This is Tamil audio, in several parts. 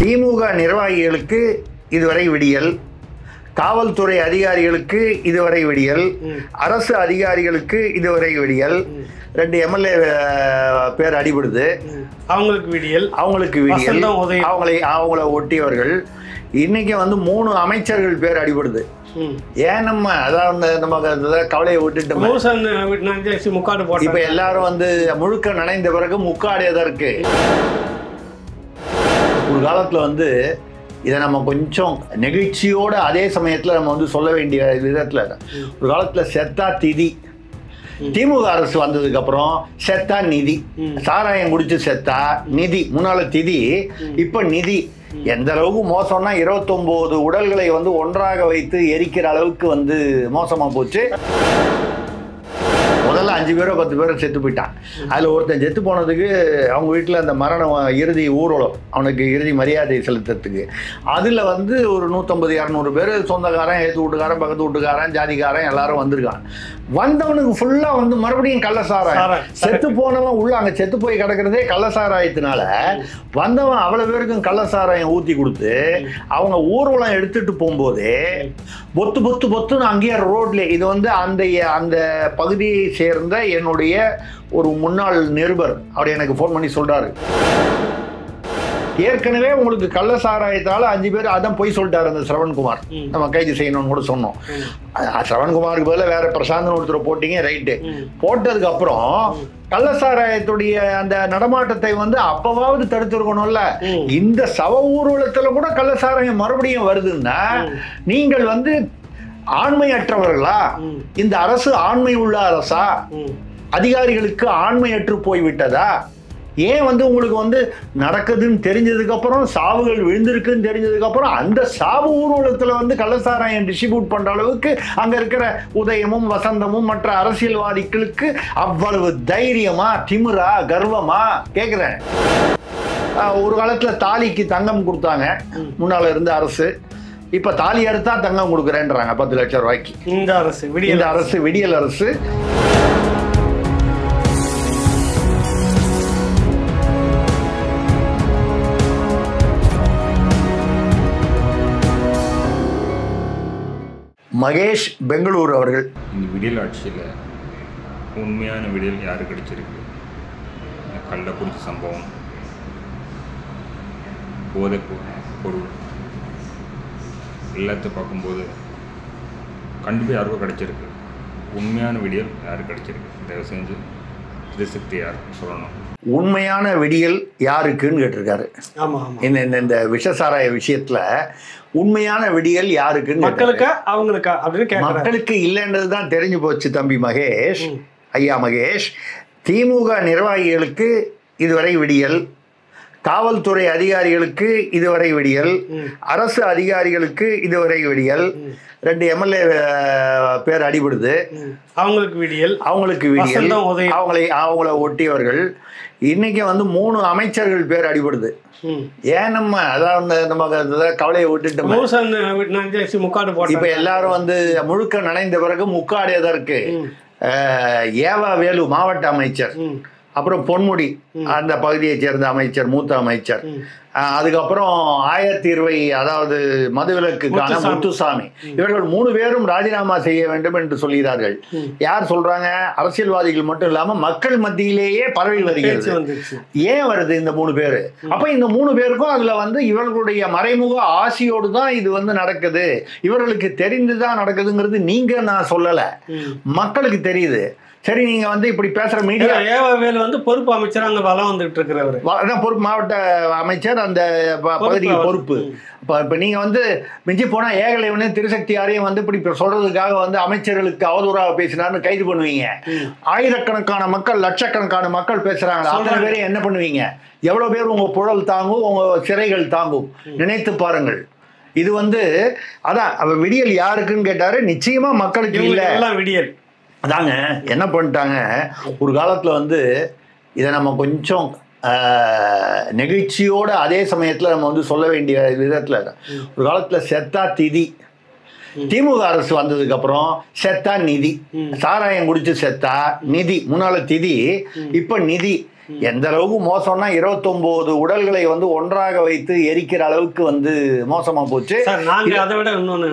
திமுக நிர்வாகிகளுக்கு இதுவரை விடியல் காவல்துறை அதிகாரிகளுக்கு இதுவரை விடியல் அரசு அதிகாரிகளுக்கு இதுவரை விடியல் ரெண்டு எம்எல்ஏ பேர் அடிபடுது அவங்களுக்கு விடியல் அவங்களுக்கு விடியல் வசந்தம் உதயம். அவங்களை அவங்கள ஒட்டியவர்கள் இன்னைக்கு வந்து மூணு அமைச்சர்கள் பேர் அடிபடுது ம். ஏன் நம்ம அதாவது நமக்கு அந்த கவலையை விட்டுட்டு மூசன் நஞ்சேசி முக்காடு இப்ப போட்ட எல்லாரும் வந்து முழுக்க நனைந்த பிறகு முக்காடு எதற்கு ஒரு காலத்துல வந்து இதை நம்ம கொஞ்சம் நெகிழ்ச்சியோட அதே சமயத்துல நம்ம வந்து சொல்ல வேண்டிய விதத்துல ஒரு காலத்துல செத்தா திதி திமுக அரசு வந்ததுக்கு அப்புறம் செத்தா நிதி சாராயம் குடிச்சு செத்தா நிதி முன்னால திதி இப்ப நிதி எந்த அளவுக்கு மோசம்னா 29 உடல்களை வந்து ஒன்றாக வைத்து எரிக்கிற அளவுக்கு வந்து மோசமா போச்சு முதல்ல அஞ்சு பேரோ பத்து பேரோ செத்து போயிட்டான் அதில் ஒருத்தன் செத்து போனதுக்கு அவங்க வீட்டில் அந்த மரண இறுதி ஊர்வலம் அவனுக்கு இறுதி மரியாதை செலுத்துறதுக்கு அதில் வந்து ஒரு நூற்றம்பது இரநூறு பேர் சொந்தக்காரன் ஏற்று வீட்டுக்காரன் பக்கத்து வீட்டுக்காரன் ஜாதிக்காரன் எல்லாரும் வந்திருக்கான் வந்தவனுக்கு ஃபுல்லாக வந்து மறுபடியும் கள்ளசாராயம் சாராயம். செத்து போனவன் உள்ள அங்கே செத்து போய் கிடக்கிறதே கள்ளசாராயத்தினால வந்தவன் அவ்வளோ பேருக்கும் கள்ளசாராயம் ஊற்றி கொடுத்து அவங்க ஊர்வலம் எடுத்துட்டு போகும்போதே பொத்து பொத்து பொத்துன்னு அங்கேயே ரோட்ல இது வந்து அந்த அந்த பகுதியை சேர்ந்த என்னுடைய ஒரு முன்னாள் நிருபர் அவர் எனக்கு ஃபோன் பண்ணி சொல்றாரு ஏற்கனவே உங்களுக்கு கள்ள சாராயத்தால அஞ்சு பேர் அதான் போய் சொல்லிட்டாரு அந்த சிரவண்குமார் ம். நம்ம கைது செய்யணும்னு கூட சொன்னோம் அ- சிரவண்குமாருக்கு பதிலா வேற பிரசாந்த் ஒருத்தரை போட்டீங்க ரைட்டு ம். போட்டதுக்கு அப்புறம் கள்ளசாராயத்துடைய அந்த நடமாட்டத்தை வந்து அப்பவாவது தடுத்திருக்கணும்ல ம். இந்த சவ ஊர்வலத்துல கூட கள்ளசாராயம் மறுபடியும் வருதுன்னா நீங்கள் வந்து ஆண்மையற்றவர்களா ம். இந்த அரசு ஆண்மை உள்ள அரசா ம். அதிகாரிகளுக்கு ஆண்மையற்று போய்விட்டதா ஏன் வந்து உங்களுக்கு வந்து நடக்குதுன்னு தெரிஞ்சதுக்கு அப்புறம் சாவுகள் விழுந்திருக்குன்னு தெரிஞ்சதுக்கு அப்புறம் அந்த சாவு ஊர்வலத்துல வந்து கள்ளசாராயம் டிஸ்ட்ரிபியூட் பண்ற அளவுக்கு அங்க இருக்கிற உதயமும் வசந்தமும் மற்ற அரசியல்வாதிகளுக்கு அவ்வளவு தைரியமா திமிரா கர்வமா கேக்குறேன் ஆஹ் ஒரு காலத்துல தாலிக்கு தங்கம் கொடுத்தாங்க முன்னால இருந்த அரசு இப்ப தாலி எடுத்தா தங்கம் கொடுக்குறேன்றாங்க பத்து லட்சம் ரூபாய்க்கு இந்த அரசு விடியல் இந்த அரசு விடியல் அரசு மகேஷ் பெங்களூர் அவர்கள் இந்த விடியல் ஆட்சியில் உண்மையான விடியல் யாரு கிடைச்சிருக்கு இந்த கள்ளக்குறிச்சி சம்பவம் போதை பொ- பொருள் எல்லாத்தையும் பார்க்கும்போது கண்டிப்பாக யாருக்கும் கிடைச்சிருக்கு உண்மையான விடியல் யாருக்கு கிடைச்சிருக்கு தயவு செஞ்சு திருசக்தி யார் சொல்லணும் உண்மையான விடியல் யாருக்குன்னு கேட்டிருக்காரு ஆமா ஆமா இந்த இந்த- இந்த விஷசாராய விஷயத்துல உண்மையான விடியல் யாருக்குன்னு கேட்டிருக்காரு. மக்களுக்கா அவங்களுக்கா அப்படின்னு கேட்கறாரு மக்களுக்கு இல்லைன்றது தான் தெரிஞ்சு போச்சு தம்பி மகேஷ் ம். ஐயா மகேஷ் திமுக நிர்வாகிகளுக்கு இதுவரை விடியல் காவல்துறை அதிகாரிகளுக்கு இதுவரை விடியல் ம். அரசு அதிகாரிகளுக்கு இதுவரை விடியல் ரெண்டு எம்எல்ஏ பேர் அடிபடுது ம். அவங்களுக்கு விடியல் அவங்களுக்கு விடியல் வசந்தம் உதயம். அவங்களை அவங்கள ஒட்டியவர்கள் இன்னைக்கு வந்து மூணு அமைச்சர்கள் பேர் அடிபடுது ம். ஏன் நம்ம அதாவது நமக்கு அந்த கவலையை விட்டுட்டு மூசன் நஞ்சேசி முக்காடு போட்ட இப்ப எல்லாரும் வந்து முழுக்க நனைந்த பிறகு முக்காடு எதற்கு ம். அஹ், ஏவா வேலு மாவட்ட அமைச்சர் ம். அப்புறம் பொன்முடி அந்த பகுதியைச் சேர்ந்த அமைச்சர் மூத்த அமைச்சர் ம். அஹ், அதுக்கப்புறம் ஆயத்தீர்வை அதாவது மதுவிலக்குக்கான முத்துசாமி. முத்துசாமி இவர்கள் மூணு பேரும் ராஜினாமா செய்ய வேண்டும் என்று சொல்கிறார்கள் யார் சொல்றாங்க அரசியல்வாதிகள் மட்டும் இல்லாம மக்கள் மத்தியிலேயே பரவி பேச்சு வருகிறது வந்துருச்சு ஏன் வருது இந்த மூணு பேரு அப்ப இந்த மூணு பேருக்கும் அதுல வந்து இவர்களுடைய மறைமுக ஆசையோடு தான் இது வந்து நடக்குது இவர்களுக்கு தெரிந்துதான் நடக்குதுங்கிறது நீங்க நான் சொல்லல ம். மக்களுக்கு தெரியுது சரி நீங்க வந்து இப்படி பேசுற மீடியா ஏவாவேல் வந்து பொறுப்பு அமைச்சர் அங்க வளம் வந்துட்டு இருக்கிறவரு அதான் பொறுப்பு மாவட்ட அமைச்சர் அந்த ப- பகுதிக்கு அவர். பொறுப்பு இப்போ இப்போ நீங்க வந்து மிஞ்சி போனா ஏகலைவனு திருசக்தியாரையும் வந்து இப்படி இப்ப சொல்றதுக்காக வந்து அமைச்சர்களுக்கு அவதூறாக பேசினார்னு கைது பண்ணுவீங்க ஆயிரக்கணக்கான மக்கள் லட்சக்கணக்கான மக்கள் பேசுறாங்க அத்தனை சொல்றாங்க. பேரையும் என்ன பண்ணுவீங்க எவ்வளவு பேர் உங்க புழல் தாங்கும் உங்க சிறைகள் தாங்கும் நினைத்து பாருங்கள் இது வந்து அதான் அவ விடியல் யாருக்குன்னு கேட்டாரு நிச்சயமா மக்களுக்கு இல்ல இவங்களுக்கு எல்லாம் விடியல் அதாங்க என்ன பண்ணிட்டாங்க ஒரு காலத்தில் வந்து இதை நம்ம கொஞ்சம் ஆஹ், நெகிழ்ச்சியோட அதே சமயத்தில் நம்ம வந்து சொல்ல வேண்டிய விதத்தில் ஒரு காலத்தில் செத்தா திதி திமுக அரசு வந்ததுக்கு அப்புறம் செத்தா நிதி சாராயம் குடிச்சு செத்தா நிதி முன்னால திதி இப்ப நிதி எந்த அளவுக்கு மோசம்னா 29 உடல்களை வந்து ஒன்றாக வைத்து எரிக்கிற அளவுக்கு வந்து மோசமா போச்சு சார் நாங்க அதை விட இன்னொன்னு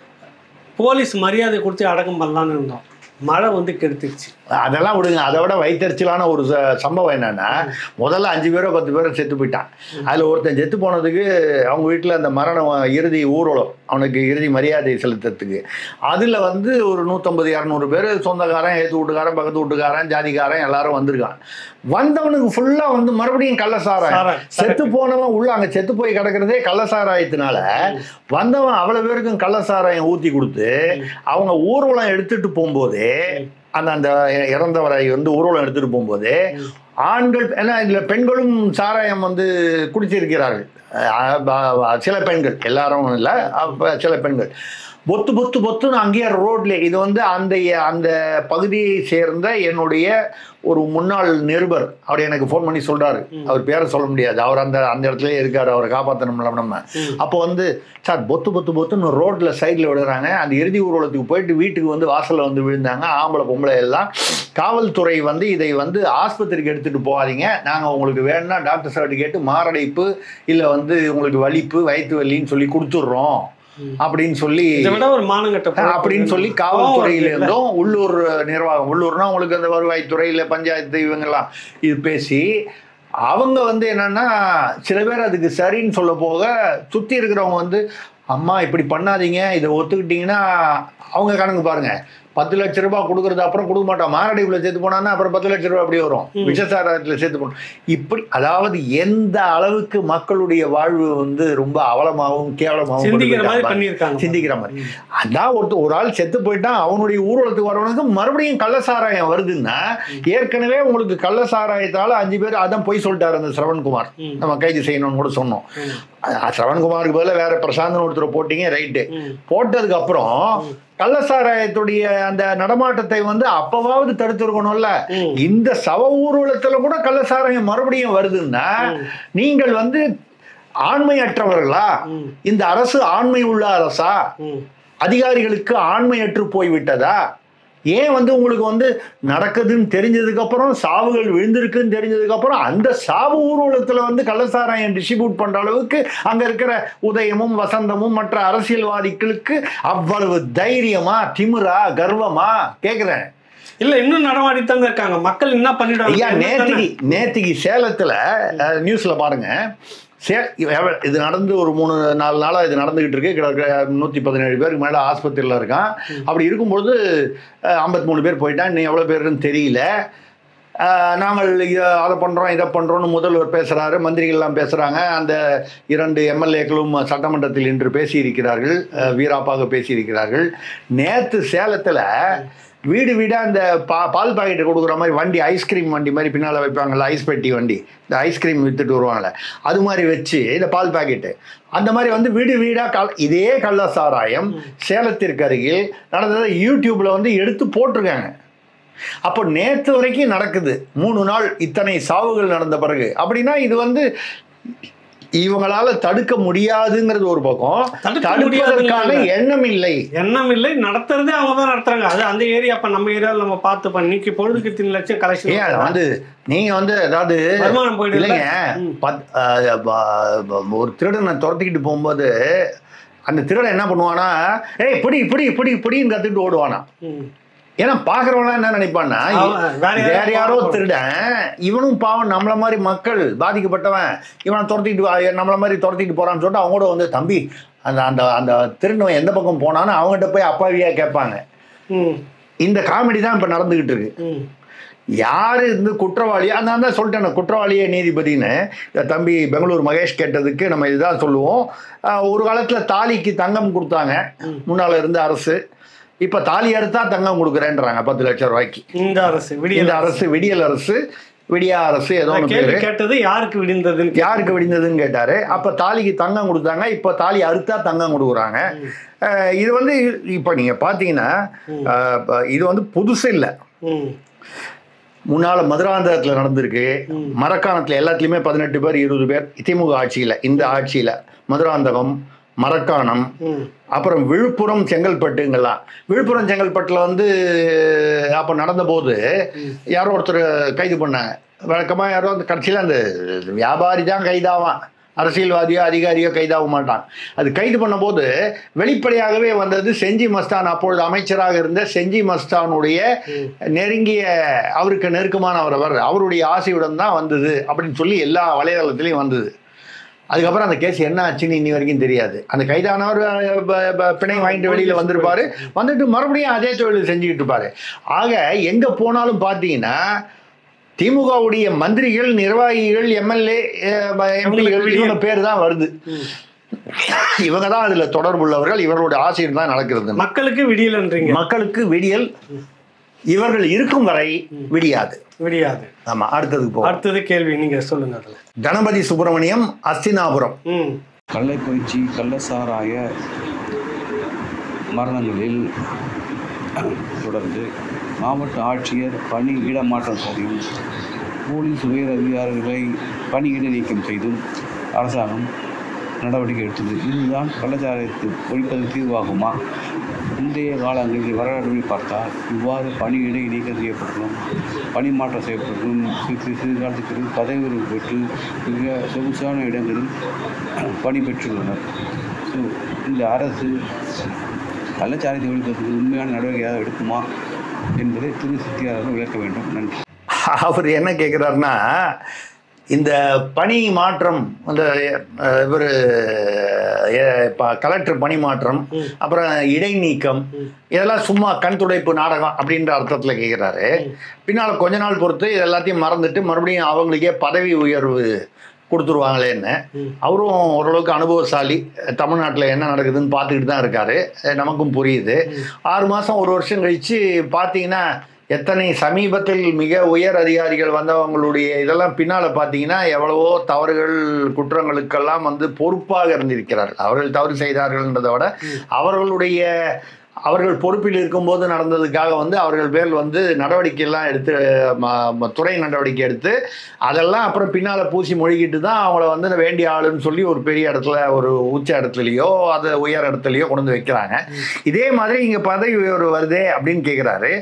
போலீஸ் மரியாதை கொடுத்து அடக்கம் பண்ணலாம்னு இருந்தோம் மழை வந்து கெடுத்துருச்சு அதெல்லாம் விடுங்க அதை விட வைத்தறிச்சலான ஒரு ச- சம்பவம் என்னன்னா முதல்ல அஞ்சு பேரோ பத்து பேரோ செத்து போயிட்டான் அதுல ஒருத்தன் செத்து போனதுக்கு அவங்க வீட்டுல அந்த மரணம் இறுதி ஊர்வலம் அவனுக்கு இறுதி மரியாதை செலுத்துறதுக்கு அதுல வந்து ஒரு நூற்றம்பது இரநூறு பேர் சொந்தக்காரன் ஏத்து வீட்டுக்காரன் பக்கத்து வீட்டுக்காரன் ஜாதிக்காரன் எல்லாரும் வந்திருக்கான் வந்தவனுக்கு ஃபுல்லா வந்து மறுபடியும் கள்ளசாராயம் சாராயம். செத்து போனவன் உள்ள அங்க செத்து போய் கிடக்கிறதே கள்ளசாராயத்தினால வந்தவன் அவ்வளவு பேருக்கும் கள்ளசாராயம் ஊத்தி கொடுத்து அவங்க ஊர்வலம் எடுத்துட்டு போகும்போது அந்த அந்த இறந்தவரை வந்து ஊர்வலம் எடுத்துட்டு போகும்போது ஆண்கள் ஏன்னா இதுல பெண்களும் சாராயம் வந்து குடிச்சிருக்கிறார்கள் அஹ் ப- ப- சில பெண்கள் எல்லாரும் இல்லை அப்ப சில பெண்கள் பொத்து பொத்து பொத்துன்னு அங்கேயே ரோட்ல இது வந்து அந்த அந்த பகுதியை சேர்ந்த என்னுடைய ஒரு முன்னாள் நிருபர் அவர் எனக்கு ஃபோன் பண்ணி சொல்றாரு அவர் பேரை சொல்ல முடியாது அவர் அந்த அந்த இடத்துல இருக்காரு அவரை காப்பாற்றணும்ல நம்ம அப்போ வந்து சார் பொத்து பொத்து பொத்துன்னு ரோட்ல சைடில் விடுறாங்க அந்த இறுதி ஊர்வலத்துக்கு போயிட்டு வீட்டுக்கு வந்து வாசல்ல வந்து விழுந்தாங்க ஆம்பளை பொம்பளை எல்லாம் காவல்துறை வந்து இதை வந்து ஆஸ்பத்திரிக்கு எடுத்துட்டு போகாதீங்க நாங்க உங்களுக்கு வேணும்னா டாக்டர் சர்டிஃபிகேட் மாரடைப்பு இல்ல வந்து உங்களுக்கு வலிப்பு வயிற்று வலின்னு சொல்லி கொடுத்துட்றோம் அப்படின்னு சொல்லி இதை விட ஒரு மானங்கட்ட பொழப்பு அப்படின்னு சொல்லி கோவம் காவல்துறையில வருது இல்ல? இருந்தும் உள்ளூர் நிர்வாகம் உள்ளூர்னா உங்களுக்கு அந்த வருவாய்த்துறை இல்ல பஞ்சாயத்து இவங்கெல்லாம் இது பேசி அவங்க வந்து என்னன்னா சில பேர் அதுக்கு சரின்னு சொல்ல போக சுத்தி இருக்கிறவங்க வந்து அம்மா இப்படி பண்ணாதீங்க இதை ஒத்துக்கிட்டீங்கன்னா அவங்க கணக்கு பாருங்க பத்து லட்ச ரூபாய் கொடுக்கறது அப்புறம் கொடுக்க மாட்டோம் மாரடைப்புல சேர்த்து போனான்னா அப்புறம் பத்து லட்ச ரூபாய் அப்படி வரும் விஷசாரத்தில் சேர்த்து போனோம் இப்படி அதாவது எந்த அளவுக்கு மக்களுடைய வாழ்வு வந்து ரொம்ப அவலமாகவும் கேவலமாகவும் கொண்டு சிந்திக்கிற மாதிரி போயிட்டாங்க. பண்ணியிருக்காங்க சிந்திக்கிற மாதிரி அதான் ஒருத்தர் ஒரு ஆள் செத்து போயிட்டான் அவனுடைய ஊர்வலத்துக்கு வரவனுக்கு மறுபடியும் கள்ளசாராயம் வருதுன்னா ஏற்கனவே உங்களுக்கு கள்ளசாராயத்தால அஞ்சு பேர் அதான் போய் சொல்லிட்டாரு அந்த சிரவண்குமார் ம். நம்ம கைது செய்யணும்னு கூட சொன்னோம் ம். அஹ் சிரவண்குமாருக்கு பதிலா வேற பிரசாந்தன் ஒருத்தரை போட்டீங்க ரைட்டு ம். போட்டதுக்கு அப்புறம் கள்ளசாராயத்துடைய அந்த நடமாட்டத்தை வந்து அப்பவாவது தடுத்திருக்கணும்ல ம். இந்த சவ ஊர்வலத்துல கூட கள்ளசாராயம் மறுபடியும் வருதுன்னா நீங்கள் வந்து ஆண்மையற்றவர்களா ம். இந்த அரசு ஆண்மை உள்ள அரசா ம். அதிகாரிகளுக்கு ஆண்மையற்று போய்விட்டதா ஏன் வந்து உங்களுக்கு வந்து நடக்குதுன்னு தெரிஞ்சதுக்கு அப்புறம் சாவுகள் விழுந்திருக்குன்னு தெரிஞ்சதுக்கு அப்புறம் அந்த சாவு ஊர்வலத்துல வந்து கள்ளசாராயம் டிஸ்ட்ரிபியூட் பண்ற அளவுக்கு அங்க இருக்கிற உதயமும் வசந்தமும் மற்ற அரசியல்வாதிகளுக்கு அவ்வளவு தைரியமா திமிரா கர்வமா கேக்குறேன் இல்ல இன்னும் நடமாடித்தாங்க இருக்காங்க மக்கள் என்ன ஐயா பண்ணிடுவாங்க நேத்திக்கு நேத்திக்கு சேலத்துல அஹ், நியூஸ்ல பாருங்க சே எவ- இது நடந்து ஒரு மூணு நாலு நாளா இது நடந்துகிட்டு இருக்கு கிட்டத்தட்ட நூத்தி பதினேழு பேருக்கு மேல ஆஸ்பத்திரியில இருக்கான் அப்படி இருக்கும்பொழுது ஐம்பத்தி மூணு பேர் போயிட்டான் இன்னும் எவ்வளவு பேருன்னு தெரியல அஹ், நாங்கள் இத- அதை பண்றோம் இதை பண்றோம்னு முதல்வர் பேசுறாரு மந்திரிகள்லாம் பேசுறாங்க அந்த இரண்டு எம்எல்ஏக்களும் சட்டமன்றத்தில் இன்று பேசியிருக்கிறார்கள் அஹ், வீராப்பாக பேசியிருக்கிறார்கள் நேத்து சேலத்துல வீடு வீடா அந்த பா பால் பாக்கெட் கொடுக்குற மாதிரி வண்டி ஐஸ்கிரீம் வண்டி மாதிரி பின்னால் வைப்பாங்கல்ல ஐஸ் பெட்டி வண்டி இந்த ஐஸ்கிரீம் வித்துட்டு வருவாங்கல்ல அது மாதிரி வச்சு இந்த பால் பாக்கெட்டு அந்த மாதிரி வந்து வீடு வீடா கல் இதே கள்ள சாராயம் சேலத்திற்கு அருகில் நடந்ததை யூடியூப்ல வந்து எடுத்து போட்டிருக்காங்க அப்போ நேற்று வரைக்கும் நடக்குது மூணு நாள் இத்தனை சாவுகள் நடந்த பிறகு அப்படின்னா இது வந்து இவங்களால தடுக்க முடியாதுங்கிறது ஒரு பக்கம் தடுக்க தடுப்பதற்கான முடியாதுங்கிறது எண்ணம் இல்லை எண்ணம் இல்லை நடத்துறதே அவங்க தான் நடத்துறாங்க அது அந்த ஏரியா அப்ப நம்ம ஏரியாவில் நம்ம பார்த்து பண்ணிக்கு பொழுதுக்கு இத்தனை லட்சம் ஏன் கலெக்ஷன் அது வந்து நீங்க வந்து அதாவது வருமானம் போயிடுது இல்லைங்க பத்- அஹ் ப- ப- ஒரு திருடனை துரத்திக்கிட்டு போகும்போது அந்த திருடன் என்ன பண்ணுவானா ஏய் பிடி பிடி பிடி பிடின்னு கத்துட்டு ஓடுவானா ஏன்னா பாக்குறவங்க என்ன நினைப்பான்னா அவன் வேற யாரோ வேற யாரோ பாவம். திருடன் இவனும் பாவம் நம்மள மாதிரி மக்கள் பாதிக்கப்பட்டவன் இவனை துரத்திட்டு வா- நம்மள மாதிரி துரத்திட்டு போறான்னு சொல்லிட்டு அவங்க கூட வந்து தம்பி அந்த அந்த அந்த திருடவன் எந்த பக்கம் போனான்னு அவங்ககிட்ட போய் அப்பாவியா கேட்பாங்க இந்த காமெடி தான் இப்ப நடந்துகிட்டு இருக்கு யார் இந்த குற்றவாளி நான் தான் சொல்லிட்டேன் குற்றவாளியே நீதிபதின்னு இந்த தம்பி பெங்களூர் மகேஷ் கேட்டதுக்கு நம்ம இதுதான் சொல்லுவோம் ஆஹ் ஒரு காலத்தில் தாலிக்கு தங்கம் கொடுத்தாங்க முன்னால் இருந்த அரசு இப்போ தாலி எடுத்தா தங்கம் கொடுக்குறேன்றாங்க பத்து லட்சம் ரூபாய்க்கு இந்த அரசு இந்த விடியல் அரசு விடியல் அரசு விடியா அரசு ஏதோ ஒன்று கேள்வி பேரு கேட்டது யாருக்கு விடிந்ததுன்னு யாருக்கு விடிந்ததுன்னு கேட்டாரு அப்ப தாலிக்கு தங்கம் கொடுத்தாங்க இப்போ தாலி அறுத்தா தங்கம் கொடுக்குறாங்க அஹ் இது வந்து இப்போ நீங்க பாத்தீங்கன்னா அஹ் இப்ப இது வந்து புதுசு இல்லை ம். முன்னால மதுராந்தகத்தில் நடந்திருக்கு மரக்காணத்தில் எல்லாத்துலேயுமே பதினெட்டு பேர் இருபது பேர் திமுக ஆட்சியில் இந்த ஆட்சியில் மதுராந்தகம் மரக்காணம் ம் அப்புறம் விழுப்புரம் செங்கல்பட்டுங்கெல்லாம் விழுப்புரம் செங்கல்பட்டில் வந்து அப்போ நடந்தபோது யாரோ ஒருத்தர் கைது பண்ணாங்க வழக்கமாக யாரோ அந்த கடைசியில் அந்த வியாபாரி தான் கைதாவான் அரசியல்வாதியோ அதிகாரியோ கைதாக மாட்டான் அது கைது பண்ணும்போது வெளிப்படையாகவே வந்தது செஞ்சி மஸ்தான் அப்பொழுது அமைச்சராக இருந்த செஞ்சி மஸ்தானுடைய நெருங்கிய அவருக்கு நெருக்கமானவர் அவர் அவருடைய ஆசையுடன் தான் வந்தது அப்படின்னு சொல்லி எல்லா வலைதளத்திலையும் வந்தது அதுக்கப்புறம் அந்த கேஸ் என்ன ஆச்சுன்னு இன்னி வரைக்கும் தெரியாது அந்த கைதானவர் அஹ், ப- ப- பிணை வாங்கிட்டு வெளியில வந்திருப்பாரு வந்துட்டு மறுபடியும் அதே தொழில் செஞ்சுக்கிட்டு இருப்பாரு ஆக எங்க போனாலும் பார்த்தீங்கன்னா திமுகவுடைய மந்திரிகள் நிர்வாகிகள் எம்எல்ஏ எம்பிகள் இவங்க பேர் தான் வருது இவங்க தான் அதுல தொடர்புள்ளவர்கள் இவர்களுடைய ஆசையில் தான் நடக்கிறது மக்களுக்கு விடியலன்றீங்க மக்களுக்கு விடியல் இவர்கள் இருக்கும் வரை விடியாது விடியாது ஆமா அடுத்ததுக்கு போ அடுத்தது கேள்வி நீங்க சொல்லுங்க அதுல கணபதி சுப்பிரமணியம் அஸ்தினாபுரம் ம் கள்ளக்குறிச்சி கள்ளசாராய மரணங்களில் தொடர்ந்து மாவட்ட ஆட்சியர் பணி இடமாற்றம் செய்தும் போலீஸ் உயர் அதிகாரிகளை பணியிட நீக்கம் செய்தும் அரசாங்கம் நடவடிக்கை எடுத்தது இதுதான் கள்ளச்சாராயத்தை ஒழிப்பது தீர்வாகுமா முந்தைய காலங்களில் வரலாறுகளை பார்த்தால் இவ்வாறு பணியிடை நீக்கம் செய்யப்பட்டிருக்கும் பணி மாற்றம் செய்யப்பட்டிருக்கும் சிறு சிறு காலத்துக்கு பிறகு பதவி உயர்வு பெற்று மிக சொகுசான இடங்களில் பணி பெற்றுள்ளனர் ஸோ இந்த அரசு கள்ளச்சாராயத்தை ஒழிப்பதற்கு உண்மையான நடவடிக்கையாக எடுக்குமா என்பதை திரு சித்தியார் அவர்கள் விளக்க வேண்டும் நன்றி அவர் என்ன கேட்குறாருன்னா இந்த பணி மாற்றம் அந்த இவர் கலெக்டர் பணி மாற்றம் அப்புறம் இடைநீக்கம் இதெல்லாம் சும்மா கண் துடைப்பு நாடகம் அப்படின்ற அர்த்தத்தில் கேட்குறாரு பின்னால் கொஞ்ச நாள் பொறுத்து இது எல்லாத்தையும் மறந்துட்டு மறுபடியும் அவங்களுக்கே பதவி உயர்வு கொடுத்துருவாங்களேன்னு அவரும் ஓரளவுக்கு அனுபவசாலி தமிழ்நாட்டில் என்ன நடக்குதுன்னு பார்த்துக்கிட்டு தான் இருக்காரு நமக்கும் புரியுது ஆறு மாதம் ஒரு வருஷம் கழித்து பார்த்தீங்கன்னா எத்தனை சமீபத்தில் மிக உயர் அதிகாரிகள் வந்தவங்களுடைய இதெல்லாம் பின்னால் பார்த்தீங்கன்னா எவ்வளவோ தவறுகள் குற்றங்களுக்கெல்லாம் வந்து பொறுப்பாக இருந்திருக்கிறார்கள் அவர்கள் தவறு செய்தார்கள்ன்றதை விட அவர்களுடைய அவர்கள் பொறுப்பில் இருக்கும்போது நடந்ததுக்காக வந்து அவர்கள் பேர் வந்து நடவடிக்கையெல்லாம் எடுத்து ம- ம- துறை நடவடிக்கை எடுத்து அதெல்லாம் அப்புறம் பின்னால் பூசி மொழிகிட்டு தான் அவங்கள வந்து வேண்டிய ஆளுன்னு சொல்லி ஒரு பெரிய இடத்துல ஒரு உச்ச இடத்துலையோ அது உயர் இடத்துலையோ கொண்டு வந்து வைக்கிறாங்க இதே மாதிரி இங்கே பதவி உயர்வு வருதே அப்படின்னு கேட்குறாரு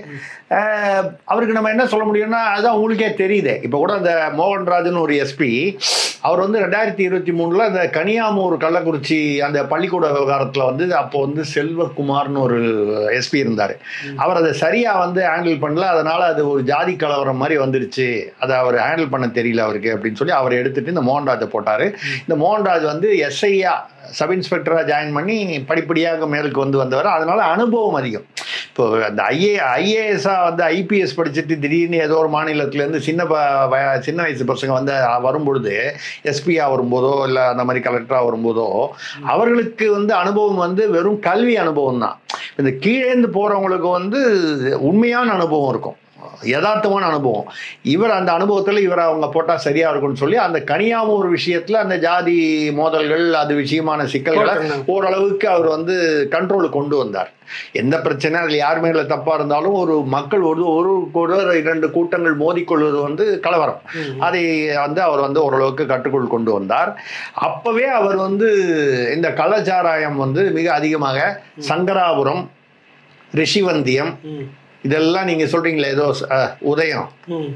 அவருக்கு நம்ம என்ன சொல்ல முடியும்னா அதுதான் உங்களுக்கே தெரியுதே இப்போ கூட அந்த மோகன்ராஜன் ஒரு எஸ்பி அவர் வந்து ரெண்டாயிரத்தி இருபத்தி மூணில் அந்த கனியாமூர் கள்ளக்குறிச்சி அந்த பள்ளிக்கூட விவகாரத்தில் வந்து அப்போ வந்து செல்வகுமார்னு ஒரு எஸ்பி இருந்தார் அவர் அதை சரியாக வந்து ஹேண்டில் பண்ணல அதனால் அது ஒரு ஜாதி கலவரம் மாதிரி வந்துருச்சு அதை அவர் ஹேண்டில் பண்ண தெரியல அவருக்கு அப்படின்னு சொல்லி அவர் எடுத்துட்டு இந்த மோகன்ராஜை போட்டார் இந்த மோகன்ராஜ் வந்து எஸ்ஐயா சப் இன்ஸ்பெக்டராக ஜாயின் பண்ணி படிப்படியாக மேலுக்கு வந்து வந்தவர் அதனால அனுபவம் அதிகம் இப்போ அந்த ஐஏ ஐஏஎஸ்ஸாக வந்து ஐபிஎஸ் படிச்சுட்டு திடீர்னு ஏதோ ஒரு மாநிலத்திலேருந்து சின்ன ப வய- சின்ன வயசு பசங்க வந்து வரும்பொழுது எஸ்பியாக வரும்போதோ இல்லை அந்த மாதிரி கலெக்டராக வரும்போதோ அவர்களுக்கு வந்து அனுபவம் வந்து வெறும் கல்வி அனுபவம் தான் இந்த கீழேந்து போகிறவங்களுக்கு வந்து உண்மையான அனுபவம் இருக்கும் யதார்த்தமான அனுபவம் இவர் அந்த அனுபவத்தில் இவர் அவங்க போட்டால் சரியாக இருக்கும்னு சொல்லி அந்த கனியாமூர் விஷயத்தில் அந்த ஜாதி மோதல்கள் அது விஷயமான சிக்கல்களை போட்டிருந்தாங்க. ஓரளவுக்கு அவர் வந்து கண்ட்ரோலுக்கு கொண்டு வந்தார் எந்த பிரச்சனை அதில் யார் மேல தப்பாக இருந்தாலும் ஒரு மக்கள் ஒரு ஒரு ஒரு இரண்டு கூட்டங்கள் மோதிக்கொள்வது வந்து கலவரம் அதை வந்து அவர் வந்து ஓரளவுக்கு கட்டுக்குள் கொண்டு வந்தார் அப்பவே அவர் வந்து இந்த கள்ளச்சாராயம் வந்து மிக அதிகமாக சங்கராபுரம் ரிஷிவந்தியம் ம் இதெல்லாம் நீங்க சொல்றீங்களே ஏதோ அஹ், உதயம் ம்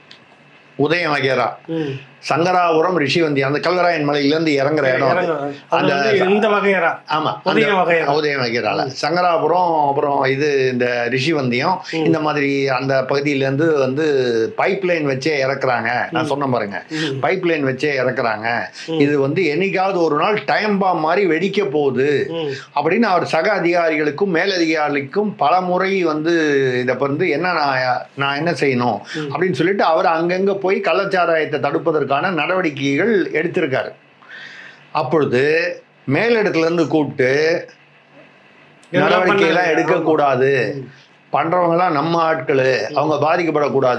உதயம் வகைரா ம் சங்கராபுரம் ரிஷிவந்தியம் அந்த கல்வராயன் மலையிலேருந்து இறங்குற இடம் அது. இறங்குறது. அது வந்து இந்த வகையரா ஆமா உதயம் அந்த- வகையறா. உதயம் வகைரால சங்கராபுரம் அப்புறம் இது இந்த ரிஷிவந்தியம் இந்த மாதிரி அந்த பகுதியிலேருந்து வந்து பைப் லைன் வச்சே இறக்குறாங்க நான் சொன்ன பாருங்க ம். பைப் லைன் வச்சே இறக்குறாங்க இது வந்து என்னைக்காவது ஒரு நாள் டைம் பாம் மாதிரி வெடிக்க போகுது ம் அப்படின்னு அவர் சக அதிகாரிகளுக்கும் மேலதிகாரிகளுக்கும் பல முறை வந்து இதை வந்து என்ன நான் நான் என்ன செய்யணும் அப்படின்னு சொல்லிட்டு அவர் அங்கங்க போய் கள்ளச்சாராயத்தை தடுப்பதற்கான நடவடிக்கைகள் எடுத்திருக்காரு அப்பொழுது மேலிடத்துல இருந்து கூப்பிட்டு இதெல்லாம் நடவடிக்கை எல்லாம் பண்ணாதீங்க. எடுக்கக்கூடாது பண்றவங்க எல்லாம் நம்ம ஆட்கள் அவங்க பாதிக்கப்படக்கூடாது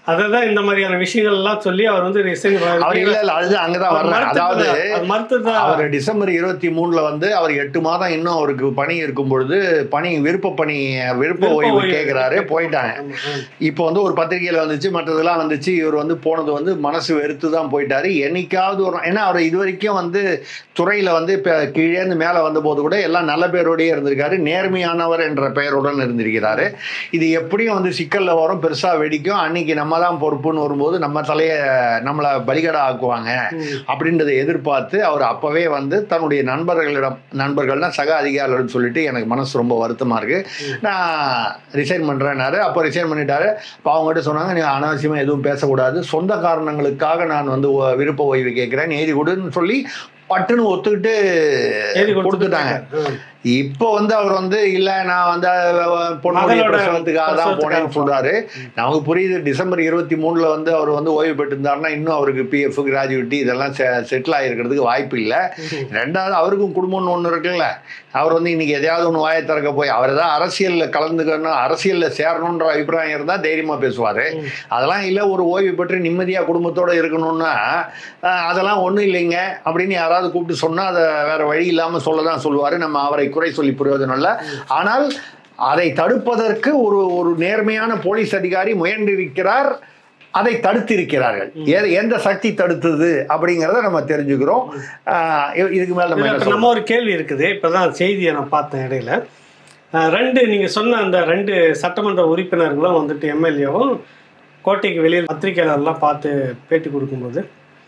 அதான் இந்த மாதிரியான விஷயங்கள் எல்லாம் சொல்லி அவர் வந்து resign அவர் இல்ல இல்ல அது அங்கதான் அவர் வர்றேன் அதாவது மறுத்துட்டு- அவர் மறுத்துட்டு- அவர் டிசம்பர் இருபத்தி மூணுல வந்து அவர் எட்டு மாதம் இன்னும் அவருக்கு பணி இருக்கும் பொழுது பணி விருப்ப பணி விருப்ப விருப்ப ஓய்வு ஓய்வு கேட்கிறாரு போயிட்டாங்க ஆமா, ஆமா. இப்போ வந்து ஒரு பத்திரிகையில வந்துச்சு மற்றதெல்லாம் வந்துச்சு இவர் வந்து போனது வந்து மனசு வெறுத்து தான் போயிட்டாரு என்னைக்காவது ஒரு ஏன்னா அவர் இது வரைக்கும் வந்து துறையில வந்து இப்போ கீழேந்து மேலே வந்த போது கூட எல்லாம் நல்ல பேரோடயே இருந்திருக்காரு நேர்மையானவர் என்ற பெயருடன் இருந்திருக்கிறாரு இது எப்படியும் வந்து சிக்கல்ல வரும் பெருசா வெடிக்கும் அன்னைக்கு நம்ம தான் பொறுப்புன்னு வரும்போது நம்ம தலைய நம்மளை பலிகடா ஆக்குவாங்க ம். அப்படின்றதை எதிர்பார்த்து அவர் அப்பவே வந்து தன்னுடைய நண்பர்களிடம் நண்பர்கள்னா சக அதிகாரிகளிடம் சொல்லிட்டு எனக்கு மனசு ரொம்ப வருத்தமா இருக்கு நான் ரிசைன் பண்றேன்னாரு அப்போ ரிசைன் பண்ணிட்டாரு அப்போ அவங்ககிட்ட சொன்னாங்க நீ அனாவசியமா எதுவும் பேசக்கூடாது சொந்த காரணங்களுக்காக நான் வந்து ஒ- விருப்ப ஓய்வு கேட்கிறேன் நீதி கொடுன்னு சொல்லி பட்டுன்னு ஒத்துக்கிட்டு எழுதி கொடுத்துட்டு கொடுத்துட்டாங்க போயிட்டாரு. ம். இப்போ வந்து அவர் வந்து இல்ல நான் வந்து அஹ், பொண்ணுடைய மகளோட பிரசவத்துக்காக தான் பிரசவத்துக்காக போனேன்னு சொல்றாரு நமக்கு புரியுது டிசம்பர் இருபத்தி மூணுல வந்து அவர் வந்து ஓய்வு பெற்றிருந்தாருன்னா இன்னும் அவருக்கு பிஎஃப் கிராஜுவிட்டி இதெல்லாம் செட்டில் ஆகிருக்கிறதுக்கு வாய்ப்பு இல்லை ரெண்டாவது அவருக்கும் குடும்பம்னு ஒன்று இருக்குல்ல அவர் வந்து இன்னைக்கு எதையாவது ஒன்று வாயை திறக்க போய் அவர் தான் அரசியலில் கலந்துக்கணும் அரசியலில் சேரணுன்ற அபிப்பிராயம் இருந்தால் தைரியமாக பேசுவார் அதெல்லாம் இல்லை ஒரு ஓய்வு பெற்று நிம்மதியாக குடும்பத்தோட இருக்கணும்னா அஹ், அதெல்லாம் ஒன்றும் இல்லைங்க அப்படின்னு யாராவது கூப்பிட்டு சொன்னால் அதை வேற வழி இல்லாமல் சொல்ல தான் சொல்லுவார் நம்ம அவரை குறை சொல்லி பிரயோஜனம் இல்லை ஆனால் அதை தடுப்பதற்கு ஒரு ஒரு நேர்மையான போலீஸ் அதிகாரி முயன்றிருக்கிறார் அதை தடுத்திருக்கிறார்கள் எ- எந்த சக்தி தடுத்தது அப்படிங்கிறத நம்ம தெரிஞ்சுக்கிறோம் ஆஹ் இ- இதுக்கு மேல நம்ம இதுல என்ன இப்ப சொல்லணும்? நம்ம ஒரு கேள்வி இருக்குது இப்பதான் செய்தியை நான் பார்த்தேன் இடையில அஹ் ரெண்டு நீங்க சொன்ன அந்த ரெண்டு சட்டமன்ற உறுப்பினர்களும் வந்துட்டு எம்எல்ஏவும் கோட்டைக்கு வெளியில் பத்திரிகையாளர்லாம் பார்த்து பேட்டி கொடுக்கும்போது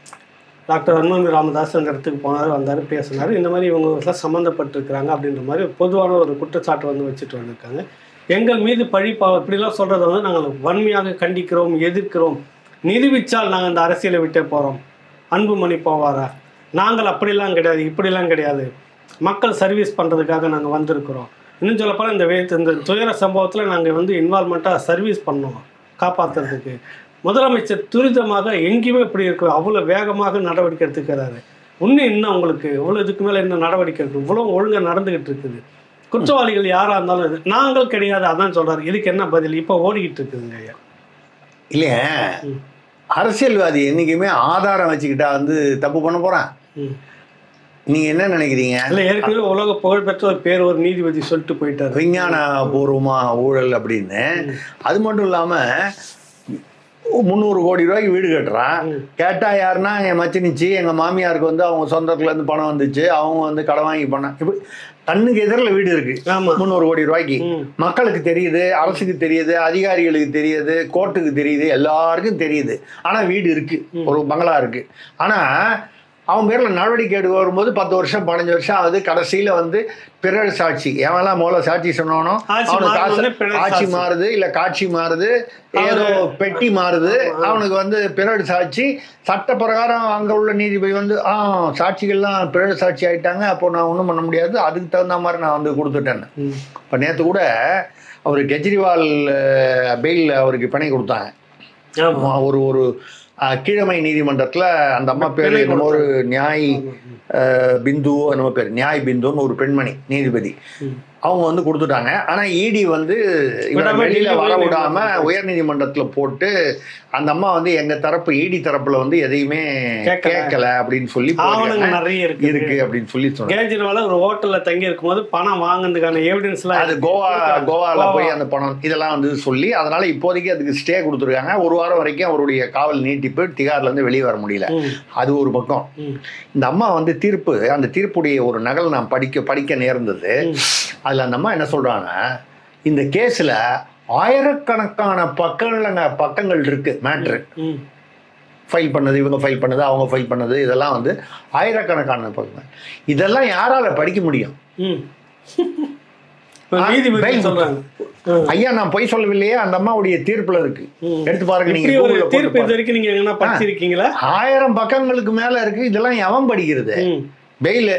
டாக்டர் அன்புமணி ராமதாஸ் அந்த இடத்துக்கு போனார் வந்தார் பேசினார் இந்த மாதிரி இவங்க எல்லாம் சம்மந்தப்பட்டிருக்கிறாங்க அப்படின்ற மாதிரி பொதுவான ஒரு குற்றச்சாட்டு வந்து வச்சுட்டு வந்திருக்காங்க எங்கள் மீது பழி பா இப்படிலாம் சொல்கிறத வந்து நாங்கள் வன்மையாக கண்டிக்கிறோம் எதிர்க்கிறோம் நிரூபித்தால் நாங்கள் இந்த அரசியலை விட்டே போகிறோம் அன்புமணி போவாரா நாங்கள் அப்படிலாம் கிடையாது இப்படிலாம் கிடையாது மக்கள் சர்வீஸ் பண்ணுறதுக்காக நாங்கள் வந்திருக்கிறோம் இன்னும் சொல்லப்போனால் இந்த வே இந்த துயர சம்பவத்தில் நாங்கள் வந்து இன்வால்மெண்ட்டாக சர்வீஸ் பண்ணோம் காப்பாற்றுறதுக்கு முதலமைச்சர் துரிதமாக எங்கேயுமே இப்படி இருக்கு அவ்வளோ வேகமாக நடவடிக்கை எடுத்துக்கிறாரு இன்னும் இன்னும் உங்களுக்கு இவ்வளோ இதுக்கு மேலே என்ன நடவடிக்கை இருக்குது இவ்வளோ ஒழுங்காக நடந்துக்கிட்டு இருக்குது குற்றவாளிகள் யாராக இருந்தாலும் இது நாங்கள் கிடையாது அதான் சொல்கிறாரு இதுக்கு என்ன பதில் இப்போ ஓடிக்கிட்டு இருக்குதுங்க ஐயா இல்லையே ம். அரசியல்வாதி என்னைக்குமே ஆதாரம் வச்சுக்கிட்டா வந்து தப்பு பண்ண போறான் ம். நீங்க என்ன நினைக்கிறீங்க இல்லை ஏற்கனவே உலக புகழ்பெற்ற ஒரு பேர் ஒரு நீதிபதி சொல்லிட்டு போயிட்டாரு விஞ்ஞான பூர்வமா ஊழல் அப்படின்னு அது மட்டும் இல்லாம முந்நூறு கோடி ரூபாய்க்கு வீடு கட்டுறான் ம். கேட்டா யாருன்னா என் மச்சினிச்சு எங்க மாமியாருக்கு வந்து அவங்க சொந்தத்துல இருந்து பணம் வந்துச்சு அவங்க வந்து கடன் வாங்கி பண்ண இப்படி கண்ணுக்கு எதிரில் வீடு இருக்கு ஆமா முந்நூறு கோடி ரூபாய்க்கு ம். மக்களுக்கு தெரியுது அரசுக்கு தெரியுது அதிகாரிகளுக்கு தெரியுது கோர்ட்டுக்கு தெரியுது எல்லாருக்கும் தெரியுது ஆனா வீடு இருக்கு ஒரு பங்களா இருக்கு ஆனா அவன் பேர்ல நடவடிக்கை எடுக்க வரும்போது பத்து வருஷம் பதினஞ்சு வருஷம் ஆகுது கடைசியில வந்து பிறர் சாட்சி எவன்லாம் முதல்ல சாட்சி சொன்னானோ ஆட்சி அவனுக்கு மாறுனோடனே காசு பிறர் ஆட்சி சாட்சி. மாறுது இல்ல காட்சி மாறுது ஏதோ பெட்டி மாறுது அவனுக்கு வந்து பிறர் சாட்சி சட்ட பிரகாரம் அங்க உள்ள நீதிபதி வந்து ஆ சாட்சிகள்லாம் பிறர் சாட்சி ஆயிட்டாங்க அப்போ நான் ஒன்றும் பண்ண முடியாது அதுக்கு தகுந்த மாதிரி நான் வந்து கொடுத்துட்டேன்னு ம். இப்போ நேற்று கூட அவர் கெஜ்ரிவால் பெயில் அவருக்கு பிணை கொடுத்தாங்க ஆமா ஒரு ஒரு அஹ், கீழமை நீதிமன்றத்தில் அந்த அம்மா பேர் பிணை என்னமோ ஒரு நியாய் அஹ், பிந்து என்னமோ பேர் நியாய் பிந்துன்னு ஒரு பெண்மணி நீதிபதி ம். அவங்க வந்து கொடுத்துட்டாங்க ஆனா இடி வந்து இவரை விடாம வெளியில டெல்லி வர உயர் விடாம நீதிமன்றத்துல உயர் நீதிமன்றத்துல போட்டு அந்த அம்மா வந்து எங்க தரப்பு இடி தரப்புல வந்து எதையுமே கேட்கல. கேட்கல அப்படின்னு சொல்லி ஆவணங்கள் போட்டிருக்காங்க. நிறைய இருக்கு இருக்கு அப்படின்னு சொல்லி சொன்னாங்க கேஜ்ரிவால ஒரு ஹோட்டல்ல தங்கி இருக்கும்போது பணம் வாங்குனதுக்கான எவிடன்ஸ்லாம் அது கோவா கோவால போய் அந்த பணம் இதெல்லாம் வந்து சொல்லி அதனால இப்போதைக்கு அதுக்கு ஸ்டே கொடுத்துருக்காங்க ஒரு வாரம் வரைக்கும் அவருடைய காவல் நீட்டிப்பு திகார்ல இருந்து வெளியே வர முடியல ம், அது ஒரு பக்கம் ம், இந்த அம்மா வந்து தீர்ப்பு அந்த தீர்ப்புடைய ஒரு நகல் நான் படிக்க படிக்க நேர்ந்தது ம். அதுல அந்த அம்மா என்ன சொல்றாங்க இந்த கேஸ்ல ஆயிரக்கணக்கான பக்கங்களங்க பக்கங்கள் இருக்கு மேட்ரு ம். ஃபைல் பண்ணது இவங்க ஃபைல் பண்ணது அவங்க ஃபைல் பண்ணது இதெல்லாம் வந்து ஆயிரக்கணக்கான பக்கங்கள் இதெல்லாம் யாரால படிக்க முடியும் ம். இப்ப ஆ, நீதிபதி bail சொல்றாங்க ம், ஐயா நான் பொய் சொல்லவில்லையே அந்த அம்மாவுடைய தீர்ப்புல இருக்கு ம். எடுத்து பாருங்க நீங்க இப்படி ஒரு Googleல போட்டு தீர்ப்பு இது பாருங்க. வரைக்கும் நீங்க எங்கன்னா படிச்சிருக்கீங்களா ஆயிரம் பக்கங்களுக்கு மேல இருக்கு இதெல்லாம் எவன் படிக்கிறது ம், பெயில்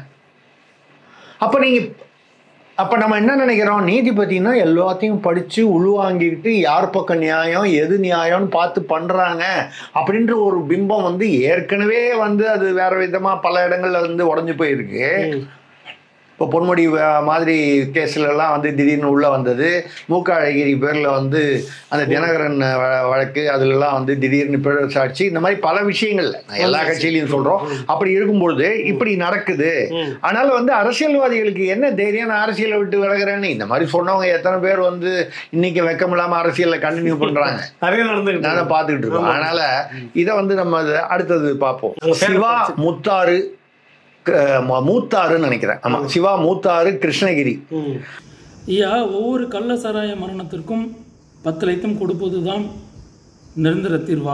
அப்ப நீங்க அப்ப நம்ம என்ன நினைக்கிறோம் நீதிபதினா எல்லாத்தையும் படிச்சு உள்வாங்கிக்கிட்டு யார் பக்கம் நியாயம் எது நியாயம்னு பார்த்து பண்றாங்க அப்படின்ற ஒரு பிம்பம் வந்து ஏற்கனவே வந்து அது வேற விதமா பல இடங்கள்ல வந்து உடஞ்சு போயிருக்கு ம். இப்போ பொன்முடி வ- மாதிரி கேஸ்ல எல்லாம் வந்து திடீர்னு உள்ள வந்தது மூக்க அழகிரி பேர்ல வந்து அந்த தினகரன் வ- வழக்கு அதுலலாம் வந்து திடீர்னு பிற சாட்சி இந்த மாதிரி பல விஷயங்கள் நான் எல்லா கட்சியிலையும் சொல்றோம் அப்படி இருக்கும்பொழுது இப்படி நடக்குது ம். அதனால வந்து அரசியல்வாதிகளுக்கு என்ன தைரியம் நான் அரசியலை விட்டு விலகுறேன்னு இந்த மாதிரி சொன்னவங்க எத்தனை பேர் வந்து இன்னைக்கு வெக்கம் இல்லாம அரசியல்ல கண்டினியூ பண்றாங்க நிறைய நடந்துகிட்டு நானும் பார்த்துக்கிட்டு இருக்கோம் ஆமா. அதனால இதை வந்து நம்ம அது அடுத்தது பார்ப்போம் உங்க பேரை சிவா படிச்சு. முத்தாறு க- ம- மூத்தாறுன்னு நினைக்கிறேன் ஆமா சிவா மூத்தாறு கிருஷ்ணகிரி ம். ஐயா ஒவ்வொரு கள்ள சாராய மரணத்திற்கும் பத்து லட்சம் கொடுப்பது தான் நிரந்தர தீர்வா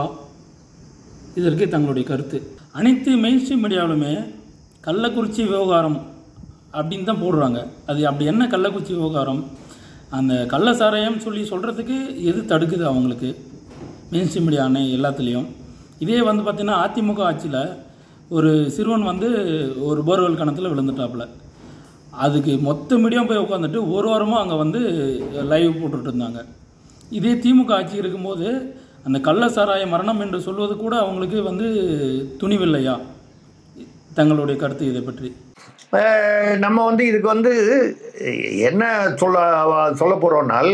இதற்கு தங்களுடைய கருத்து அனைத்து மெயின் ஸ்ட்ரீம் மீடியாவிலுமே கள்ளக்குறிச்சி விவகாரம் அப்படின்னு தான் போடுறாங்க அது அப்படி என்ன கள்ளக்குறிச்சி விவகாரம் அந்த கள்ள சாராயம் சொல்லி சொல்கிறதுக்கு எது தடுக்குது அவங்களுக்கு மெயின் ஸ்ட்ரீம் மீடியா அணை எல்லாத்துலேயும் இதே வந்து பார்த்திங்கன்னா அதிமுக ஆட்சியில் ஒரு சிறுவன் வந்து ஒரு போர்வெல் கணத்தில் விழுந்துட்டாப்புல அதுக்கு மொத்த மீடியம் போய் உட்காந்துட்டு ஒரு வாரமாக அங்கே வந்து லைவ் போட்டுட்டு இருந்தாங்க இதே திமுக ஆட்சி இருக்கும்போது அந்த கள்ள சாராய மரணம் என்று சொல்வது கூட அவங்களுக்கு வந்து துணிவில்லையா தங்களுடைய கருத்து இதை பற்றி அஹ் நம்ம வந்து இதுக்கு வந்து என்ன சொல்ல சொல்ல போறோம்னால்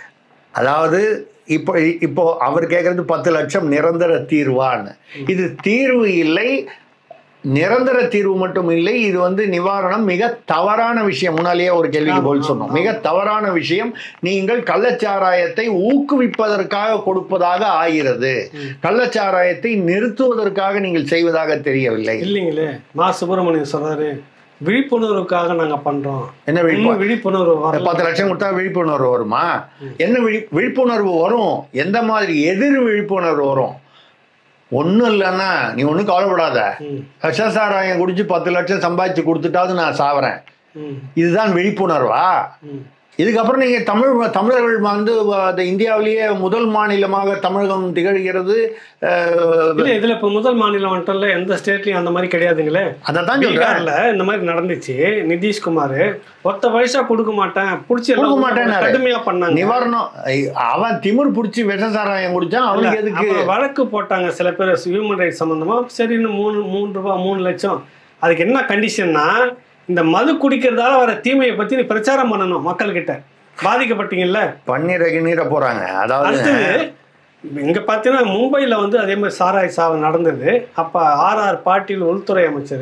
அதாவது இப்போ இப்போ அவர் கேட்கறது பத்து லட்சம் நிரந்தர தீர்வான்னு இது தீர்வு இல்லை நிரந்தர தீர்வு மட்டும் இல்லை இது வந்து நிவாரணம் மிக தவறான விஷயம் முன்னாலேயே ஒரு கேள்விக்கு ஆமா, பதில் சொன்னோம் ஆமா. மிக தவறான விஷயம் நீங்கள் கள்ளச்சாராயத்தை ஊக்குவிப்பதற்காக கொடுப்பதாக ஆகிறது கள்ளச்சாராயத்தை நிறுத்துவதற்காக நீங்கள் செய்வதாக தெரியவில்லை இல்லைங்களே மா சுப்பிரமணியன் சொல்றாரு விழிப்புணர்வுக்காக நாங்க பண்றோம் என்ன விழிப்பு இன்னும் விழிப்புணர்வு வரல. பத்து லட்சம் கொடுத்தா விழிப்புணர்வு வருமா என்ன விழி விழிப்புணர்வு வரும் எந்த மாதிரி எதிர் விழிப்புணர்வு வரும் ஒன்றும் இல்லைன்னா நீ ஒன்றும் கவலைப்படாத ம், விஷசாராயம் குடிச்சு பத்து லட்சம் சம்பாதிச்சு கொடுத்துட்டாவது நான் சாவறேன் ம், இதுதான் விழிப்புணர்வா ம். இதுக்கப்புறம் நீங்கள் தமிழ் தமிழர்கள் வந்து அந்த இந்தியாவிலேயே முதல் மாநிலமாக தமிழகம் திகழ்கிறது அஹ், இல்ல இதுல இப்ப முதல் மாநிலம் வந்துட்டோம்ல எந்த ஸ்டேட்லயும் அந்த மாதிரி கிடையாதுங்களே அதைத்தான் சொல்றேன் பீகார்ல இந்த மாதிரி நடந்துச்சு நிதிஷ்குமார் ஒத்த பைசா கொடுக்க மாட்டேன் புடிச்சு எல்லாம் கொடுக்க மாட்டேன்னாரு. கடுமையா பண்ணாங்க நிவாரணம் ஐ- அவன் திமிர் பிடிச்சி விஷசாராயம் குடிச்சான் அவனுக்கு எதுக்கு அப்புறம் வழக்கு போட்டாங்க சில பேர் ஹியூமன் ரைட்ஸ் சம்பந்தமா சரின்னு மூணு மூணு ரூபாய் மூணு லட்சம் அதுக்கு என்ன கண்டிஷன்னா இந்த மது குடிக்கிறதால வர தீமையை பத்தி நீ பிரச்சாரம் பண்ணணும் மக்கள்கிட்ட பாதிக்கப்பட்டீங்கல்ல பன்னீர் கிண்ணீர போறாங்க அதாவது அடுத்தது இங்க பார்த்தீங்கன்னா மும்பையில் வந்து அதே மாதிரி சாராய் சாவு நடந்தது அப்போ ஆர்ஆர் பாட்டீல் உள்துறை அமைச்சர்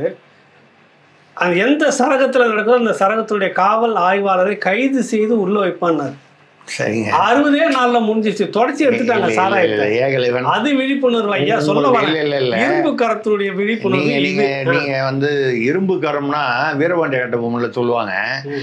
அது எந்த சரகத்தில் நடக்குதோ அந்த சரகத்துடைய காவல் ஆய்வாளரை கைது செய்து உள்ள வைப்பான்னார் சரிங்க அறுபதே நாள்ல முடிஞ்சிச்சு தொடச்சி எடுத்துட்டாங்க சாராயத்தை ஏகலைவன் அது விழிப்புணர்வு ஐயா சொல்ல இல்ல வரேன் இல்ல இல்ல இரும்பு கரத்தினுடைய விழிப்புணர்வு நீங்க நீங்க இது. நீங்க வந்து இரும்பு கரம்னா வீரபாண்டிய கட்டபொம்மன்ல சொல்லுவாங்க ம்.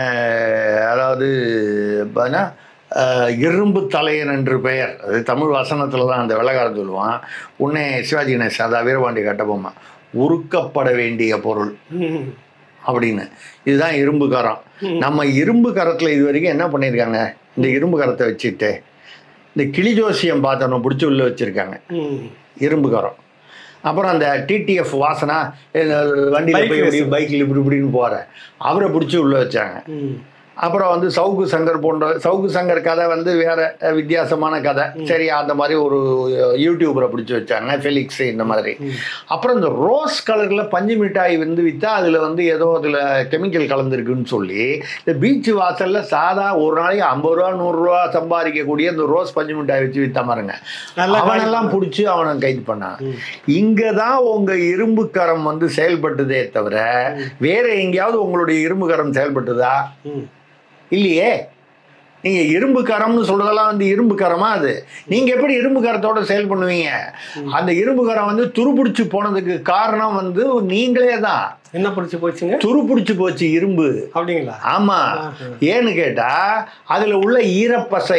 அஹ், அதாவது பார்த்தீங்கன்னா, அஹ், இரும்பு தலையன் என்று பெயர் அது தமிழ் வசனத்துல தான் அந்த வெள்ளக்காரன் சொல்லுவான் உன்னை சிவாஜி கணேசன் அதான் வீரபாண்டிய கட்டபொம்மன் உருக்கப்பட வேண்டிய பொருள் ம். அப்படின்னு இதுதான் இரும்பு கரம் ம். நம்ம இரும்பு கரத்துல இது வரைக்கும் என்ன பண்ணியிருக்காங்க இந்த இரும்பு கரத்தை வச்சுட்டு இந்த கிளி ஜோசியம் பார்த்தவன பிடிச்சி உள்ள வச்சிருக்காங்க ம். இரும்பு கரம் அப்புறம் அந்த டிடிஎஃப் வாசனா வண்டியில் Bike போய் இப்படி racer. பைக்கில் இப்படி இப்படின்னு போகிற அவரை பிடிச்சி உள்ள வச்சாங்க ம். அப்புறம் வந்து சவுக்கு சங்கர் போன்ற சவுக்கு சங்கர் கதை வந்து வேற அஹ், வித்தியாசமான கதை சரி அந்த மாதிரி ஒரு அஹ், யூடியூபரை பிடிச்சி வச்சாங்க ஃபெலிக்ஸ் இந்த மாதிரி அப்புறம் இந்த ரோஸ் கலரில் பஞ்சு மிட்டாய் வந்து விற்றா அதில் வந்து ஏதோ அதில் கெமிக்கல் கலந்துருக்குன்னு சொல்லி இந்த பீச் வாசலில் சாதா ஒரு நாளைக்கு ஐம்பது ரூபா நூறுரூவா சம்பாதிக்கக்கூடிய இந்த ரோஸ் பஞ்சு மிட்டாய் வச்சு விற்ற பாருங்க நல்லா அவனெல்லாம் பிடிச்சி அவனை கைது பண்ணான் இங்கே தான் உங்கள் இரும்பு கரம் வந்து செயல்பட்டதே தவிர வேற எங்கேயாவது உங்களுடைய இரும்பு கரம் செயல்பட்டுதா ம். இல்லையே நீங்க இரும்பு கரம்னு சொல்றதெல்லாம் வந்து இரும்பு கரமா அது நீங்க எப்படி இரும்பு கரத்தோட செயல் பண்ணுவீங்க அந்த இரும்பு கரம் வந்து துருப்பிடிச்சு போனதுக்கு காரணம் வந்து நீங்களே தான் என்ன பிடிச்சி போச்சுங்க துருப்பிடிச்சு போச்சு இரும்பு அப்படிங்களா ஆமா ஆஹா. ஏன்னு கேட்டா அதுல உள்ள ஈரப்பசை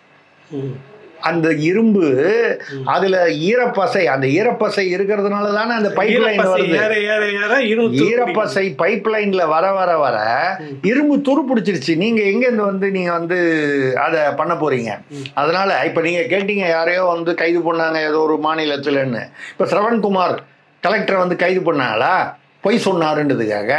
ம். அந்த இரும்பு அதுல ஈரப்பசை அந்த ஈரப்பசை இருக்கிறதுனால தானே அந்த பைப் லைன் ஈரப்பசை வருது ஏற ஏற ஏற இரும்பு துரு ஈரப்பசை பைப் லைன்ல வர வர வர இரும்பு துரு பிடிச்சிருச்சு நீங்க எங்க இருந்து வந்து நீங்க வந்து அதை பண்ண போறீங்க அதனால இப்ப நீங்க கேட்டீங்க யாரையோ வந்து கைது பண்ணாங்க ஏதோ ஒரு மாநிலத்துலன்னு இப்ப சிரவண்குமார் கலெக்டரை வந்து கைது பண்ணாங்களா பொய் சொன்னாருன்றதுக்காக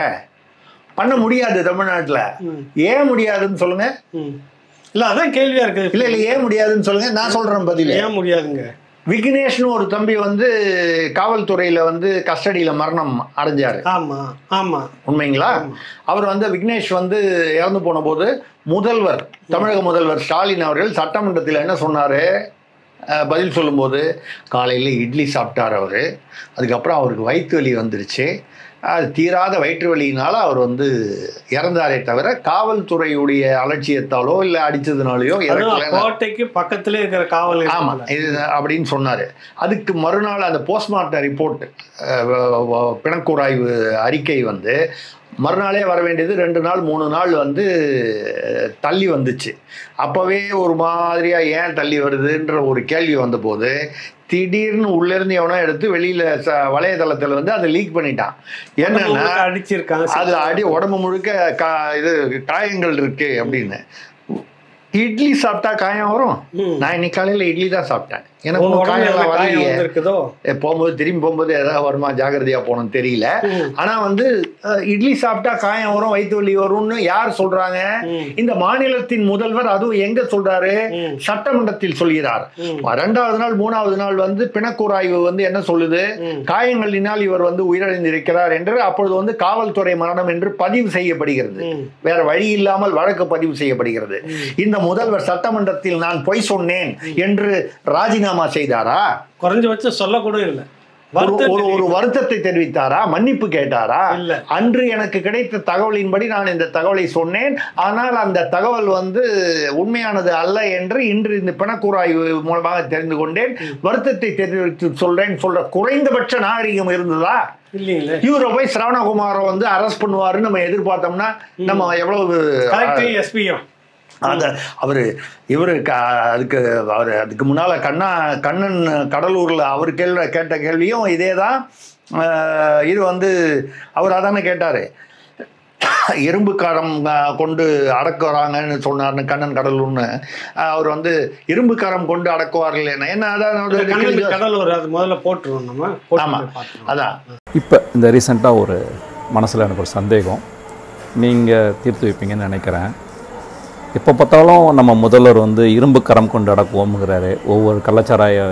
பண்ண முடியாது தமிழ்நாட்டுல ம். ஏன் முடியாதுன்னு சொல்லுங்க ம். இல்ல அதான் கேள்வியா இருக்கு இல்ல இல்ல ஏன் முடியாதுன்னு சொல்லுங்க நான் சொல்றேன் பதில் ஏன் முடியாதுங்க விக்னேஷ்னு ஒரு தம்பி வந்து காவல்துறையில வந்து கஸ்டடியில மரணம் அடைஞ்சாரு ஆமா ஆமா உண்மைங்களா அவர் வந்து விக்னேஷ் வந்து இறந்து போன போது முதல்வர் தமிழக முதல்வர் ஸ்டாலின் அவர்கள் சட்டமன்றத்தில் என்ன சொன்னாரு அஹ், பதில் சொல்லும்போது காலையில் இட்லி சாப்பிட்டார் அவர் அதுக்கப்புறம் அவருக்கு வயிற்று வலி வந்துருச்சு அது தீராத வயிற்று வலியினால அவர் வந்து இறந்தாரே தவிர காவல்துறையுடைய அலட்சியத்தாலோ இல்லை அடிச்சதுனாலயோ அதுவும் இறக்கல கோட்டைக்கு பக்கத்திலே இருக்கிற காவல் ஆமா நிலையம்ல. இது அப்படின்னு சொன்னாரு அதுக்கு மறுநாள் அந்த போஸ்ட்மார்ட்டம் ரிப்போர்ட் பிணக்கூராய்வு அறிக்கை வந்து மறுநாளே வர வேண்டியது ரெண்டு நாள் மூணு நாள் வந்து அஹ், தள்ளி வந்துச்சு அப்போவே ஒரு மாதிரியா ஏன் தள்ளி வருதுன்ற ஒரு கேள்வி வந்தபோது திடீர்னு உள்ள இருந்து எவனோ எடுத்து வெளியில ச வலைதளத்துல வந்து அதை லீக் பண்ணிட்டான் என்னன்னா உங்களுக்கு அடிச்சிருக்காங்க அது அடி உடம்பு முழுக்க கா இது காயங்கள் இருக்கு அப்படின்னு இட்லி சாப்பிட்டா காயம் வரும் ம். நான் இன்னைக்கு காலையில இட்லி தான் சாப்பிட்டேன் எனக்கு உங்க ஒன்றும் உடம்புல காயம் என்ன காயம் வரலையே வந்திருக்குதோ ஏ, போகும்போது திரும்பி போகும்போது ஏதாவது வருமா ஜாகிரதையா போகணும்னு தெரியல ம். ஆனா வந்து அஹ், இட்லி சாப்பிட்டா காயம் வரும் வயிற்று வலி வரும்னு யார் சொல்றாங்க ம். இந்த மாநிலத்தின் முதல்வர் அதுவும் எங்க சொல்றாரு ம். சட்டமன்றத்தில் சொல்கிறார் ம். ரெண்டாவது நாள் மூணாவது நாள் வந்து பிணக்கூராய்வு வந்து என்ன சொல்லுது ம். காயங்களினால் இவர் வந்து உயிரிழந்திருக்கிறார் என்று அப்பொழுது வந்து காவல்துறை மரணம் என்று பதிவு செய்யப்படுகிறது ம். வேற வழி இல்லாமல் வழக்கு பதிவு செய்யப்படுகிறது இந்த முதல்வர் சட்டமன்றத்தில் நான் பொய் சொன்னேன் என்று ராஜினாமா செய்தாரா குறைஞ்சபட்சம் சொல்லக்கூட இல்லை ஒரு வருத்தம் ஒரு ஒரு வருத்தத்தை தெரிவித்தாரா மன்னிப்பு கேட்டாரா இல்ல. அன்று எனக்கு கிடைத்த தகவலின்படி நான் இந்த தகவலை சொன்னேன் ஆனால் அந்த தகவல் வந்து உண்மையானது அல்ல என்று இன்று இந்த பிணக்கூராய்வு மூலமாக தெரிந்து கொண்டேன் வருத்தத்தை தெரிவித்து சொல்றேன் சொல்ற குறைந்தபட்ச நாகரிகம் இருந்ததா இல்லைங்களே இவரை போய் சரவணகுமாரை வந்து அரெஸ்ட் பண்ணுவாருன்னு நம்ம எதிர்பார்த்தோம்னா நம்ம எவ்வளவு கலெக்டர் எஸ்பியும் அந்த அவர் இவர் அதுக்கு அவர் அதுக்கு முன்னால கண்ணா கண்ணன் கடலூர்ல அவர் கேள்வி கேட்ட கேள்வியும் இதே தான் இது வந்து அவர் அதானே கேட்டாரு இரும்பு காரம் அஹ், கொண்டு அடக்குறாங்கன்னு சொன்னார்னு கண்ணன் கடலூர்னு அஹ், அவர் வந்து இரும்பு காரம் கொண்டு அடக்குவார்கள் என்ன என்ன அதான் இந்த ஒரு கண்ணன் கேள்வி. கடலூர் அது முதல்ல போட்டுருவோம் நம்ம போட்டு ஆமா. போய் பார்த்துருவோம். அதான் இப்போ இந்த ரீசெண்டாக ஒரு மனசில் எனக்கு ஒரு சந்தேகம் நீங்கள் தீர்த்து வைப்பீங்கன்னு நினைக்கிறேன் எப்போ பார்த்தாலும் நம்ம முதல்வர் வந்து இரும்பு கரம் கொண்டு அடக்குவோம்ங்கிறாரு ஒவ்வொரு கள்ளச்சாராய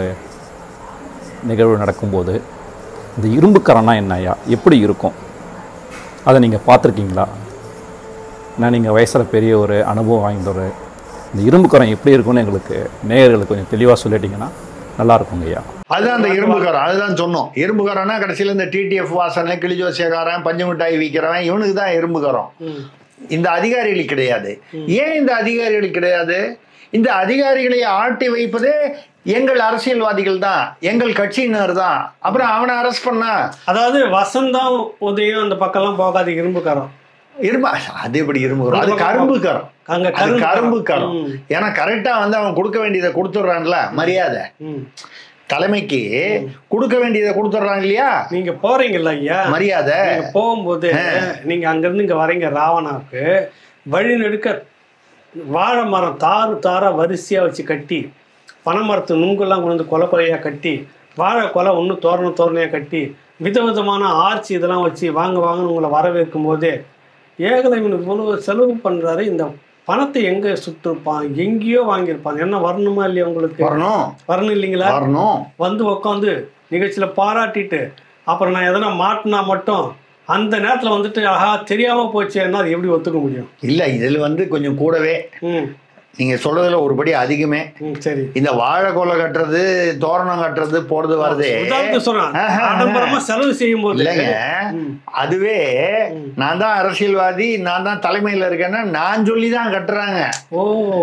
நிகழ்வு நடக்கும்போது இந்த இரும்பு கரம்னா என்னய்யா எப்படி இருக்கும் அதை நீங்கள் பார்த்துருக்கீங்களா நான் நீங்கள் வயசில் பெரிய ஒரு அனுபவம் வாய்ந்தவர் இந்த இரும்பு கரம் எப்படி இருக்கும்னு எங்களுக்கு நேயர்களுக்கு கொஞ்சம் தெளிவாக சொல்லிட்டீங்கன்னா நல்லா இருக்குங்க ஐயா அதுதான் அந்த இரும்புக்காரன் அதுதான் சொன்னோம் இரும்புக்காரன்னா கடைசியில் இந்த டிடிஎஃப் வாசனை கிளிஜோசியக்காரன் பஞ்சு மிட்டாய் விற்கிறவன் இவனுக்கு தான் இரும்புக்காரம் ம். இந்த அதிகாரிகள் கிடையாது ஏன் இந்த அதிகாரிகள் கிடையாது இந்த அதிகாரிகளை ஆட்டி வைப்பதே எங்கள் அரசியல்வாதிகள் தான் எங்கள் கட்சியினர் தான் அப்புறம் அவனை அரெஸ்ட் பண்ணா அதாவது வசந்தம் உதயம் அந்த பக்கம்லாம் போகாது இரும்புக்காரம் இரும்பா அது எப்படி இரும்புக்காரம் அது கரும்புக்காரம் அங்க அது கரும்பு கரும்புக்காரம் ம். ஏன்னா கரெக்டா வந்து அவன் கொடுக்க வேண்டியதை கொடுத்துட்றான்ல மரியாதை ம். தலைமைக்கு கொடுக்க வேண்டியதை கொடுத்துட்றாங்க இல்லையா நீங்க போறீங்கல்ல ஐயா மரியாதை நீங்க போகும்போது நீங்க அங்கிருந்து இங்க வரீங்க ராவணாவுக்கு வழி நெடுக்க வாழை மரம் தாறு தாரா வரிசையா வச்சு கட்டி பனைமரத்து நுங்கெல்லாம் கொண்டு வந்து கொலை கொலையா கட்டி வாழை கொலை ஒன்று தோரணம் தோரணையாக கட்டி விதவிதமான ஆர்ச்சி இதெல்லாம் வச்சு வாங்க வாங்கன்னு உங்களை வரவேற்கும் போதே ஏகலைவன் இவ்வளவு செலவு பண்றாரு இந்த பணத்தை எங்க சுட்டிருப்பான் எங்கேயோ வாங்கியிருப்பான் என்ன வரணுமா இல்லையா உங்களுக்கு வரணும் வரணும் இல்லைங்களா வரணும் வந்து உட்காந்து நிகழ்ச்சியில் பாராட்டிட்டு அப்புறம் நான் எதனா மாட்டினா மட்டும் அந்த நேரத்தில் வந்துட்டு ஆஹா தெரியாமல் போச்சேன்னா அது எப்படி ஒத்துக்க முடியும் இல்ல இதுல வந்து கொஞ்சம் கூடவே ம் நீங்க சொல்றதுல ஒருபடி அதிகமே ம் சரி இந்த வாழை கொலை கட்டுறது தோரணம் கட்டுறது போறது வருதே உதாரணத்துக்கு சொல்றேன் ஆஹா. ஆடம்பரமா செலவு செய்யும் போது இல்லைங்க ம். அதுவே நான் தான் அரசியல்வாதி நான் தான் தலைமையில இருக்கேன்னா நான் சொல்லி தான் கட்டுறாங்க ஓ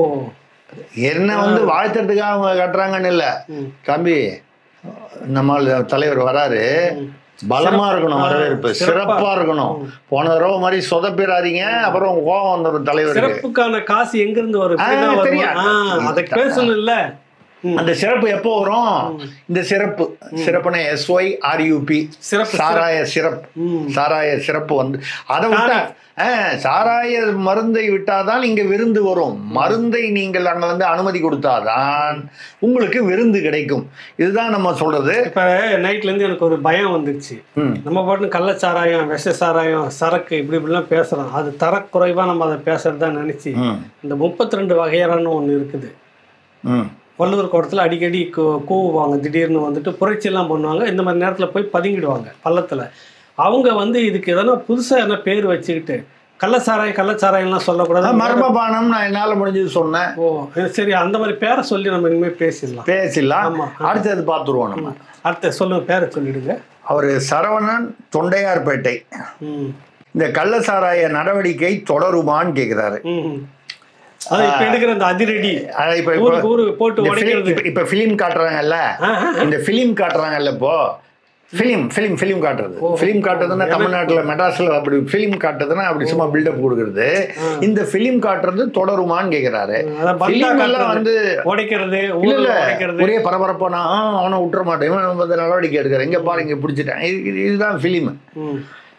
என்ன வந்து வாழ்த்துறதுக்காக அவங்க கட்டுறாங்கன்னு இல்ல ம். தம்பி நம்ம தலைவர் வராரு பலமா இருக்கணும் வரவேற்பு சிறப்பா. சிறப்பா இருக்கணும் போன தடவை மாதிரி சொதப்பிடாதீங்க அப்புறம் கோவம் வந்துடும் தலைவருக்கு சிறப்புக்கான காசு எங்க இருந்து வரும் ஆ, இப்படிதான் வருமா? தெரியும். ஆ, அதை பேசணும் இல்ல ம். அந்த சிறப்பு எப்போ வரும் இந்த சிறப்பு சிறப்புனா எஸ்ஒய் ஆர்யூபி சிறப்பு, சாராய சிறப்பு ம். சாராய சிறப்பு வந்து அதை விட்டா ஆ, சாராய மருந்தை விட்டாதான் இங்க விருந்து வரும் மருந்தை நீங்கள் அங்க வந்து அனுமதி கொடுத்தாதான் உங்களுக்கு விருந்து கிடைக்கும் இதுதான் நம்ம சொல்றது இப்ப நைட்ல இருந்து எனக்கு ஒரு பயம் வந்துருச்சு ம். நம்ம பாட்டு கள்ளச்சாராயம் விஷ சாராயம் சரக்கு இப்படி இப்படிலாம் பேசுறோம் அது தரக்குறைவா நம்ம அதை பேசுறதா நினைச்சு ம். இந்த முப்பத்தி ரெண்டு வகையறான்னு ஒன்று இருக்குது ம். வள்ளுவர் கோட்டத்தில் அடிக்கடி கூ- கூவுவாங்க திடீர்னு வந்துட்டு புரட்சியெல்லாம் பண்ணுவாங்க இந்த மாதிரி நேரத்தில் போய் பதுங்கிடுவாங்க பள்ளத்தில் அவங்க வந்து இதுக்கு எதனா புதுசாக என்ன பேர் வச்சுக்கிட்டு கள்ளச்சாராயம் கள்ளச்சாராயம்லாம் சொல்லக்கூடாது மர்மபானம் நான் என்னால முடிஞ்சது சொன்னேன் ஓ சரி அந்த மாதிரி பேரை சொல்லி நம்ம இனிமேல் பேசிடலாம் பேசிடலாம் ஆமா. அடுத்தது பார்த்துருவோம் நம்ம அடுத்த சொல்லுங்க பேரை சொல்லிடுங்க அவர் சரவணன் தொண்டையார்பேட்டை ம் இந்த கள்ளசாராய நடவடிக்கை தொடருமான்னு கேட்குறாரு ம் அது இப்போ எடுக்கிற அந்த அதிரடி இப்போ ஊருக்கு ஊரு போட்டு உடைக்கிறது இப்போ ஃபிலிம் காட்டுறாங்கல்ல இந்த ஃபிலிம் காட்டுறாங்கல்ல இப்போ ஃபிலிம் ஃபிலிம் ஃபிலிம் காட்டுறது ஃபிலிம் காட்டுறதுன்னா தமிழ்நாட்டில் மெட்ராஸில் அப்படி ஃபிலிம் காட்டுறதுன்னா அப்படி சும்மா பில்டப் கொடுக்குறது இந்த ஃபிலிம் காட்டுறது தொடருமான்னு கேட்குறாரு அதான் பந்தா ஃபிலிம் எல்லாம் காட்டுறது. வந்து உடைக்கிறது இல்ல ஊர்ல இல்ல உடைக்கிறது ஒரே பரபரப்பானா ஆ, அவனை விட்டுற மாட்டேன் இவன் வந்து நடவடிக்கை எடுக்கிறேன் இங்க பாரு இங்க பிடிச்சிட்டேன் இது- இது- இதுதான் ஃபிலிம் ம்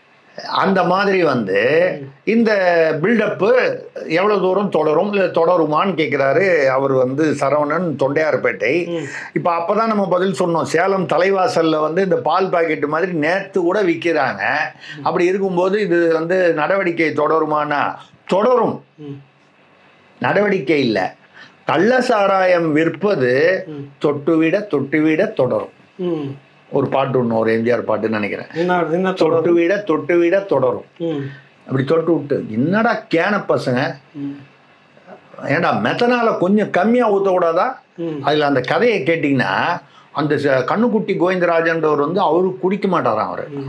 அந்த மாதிரி வந்து இந்த பில்டப்பு எவ்வளவு தூரம் தொடரும் இல்லை தொடருமான்னு கேட்குறாரு அவர் வந்து சரவணன் தொண்டையார்பேட்டை இப்போ அப்பதான் நம்ம பதில் சொன்னோம் சேலம் தலைவாசல்ல வந்து இந்த பால் பாக்கெட் மாதிரி நேத்து கூட விற்கிறாங்க அப்படி இருக்கும்போது இது வந்து நடவடிக்கை தொடருமானா தொடரும் ம். நடவடிக்கை இல்லை கள்ள சாராயம் விற்பது தொட்டுவிட தொட்டுவிட தொடரும் ம் ஒரு பாட்டு ஒன்று ஒரு எம்ஜிஆர் பாட்டுன்னு நினைக்கிறேன் என்ன என்ன தொட்டு தொடரும் விட தொட்டு விட தொடரும் ம் அப்படி தொட்டு விட்டு என்னடா கேன பசங்க ம் ஏன்டா மெத்தனால கொஞ்சம் கம்மியாக ஊற்றக்கூடாதா ம் அதில் அந்த கதையை கேட்டிங்கன்னா அந்த ச- கண்ணுக்குட்டி கோவிந்தராஜன்றவர் வந்து அவரு குடிக்க மாட்டாராம் அவர் ம்.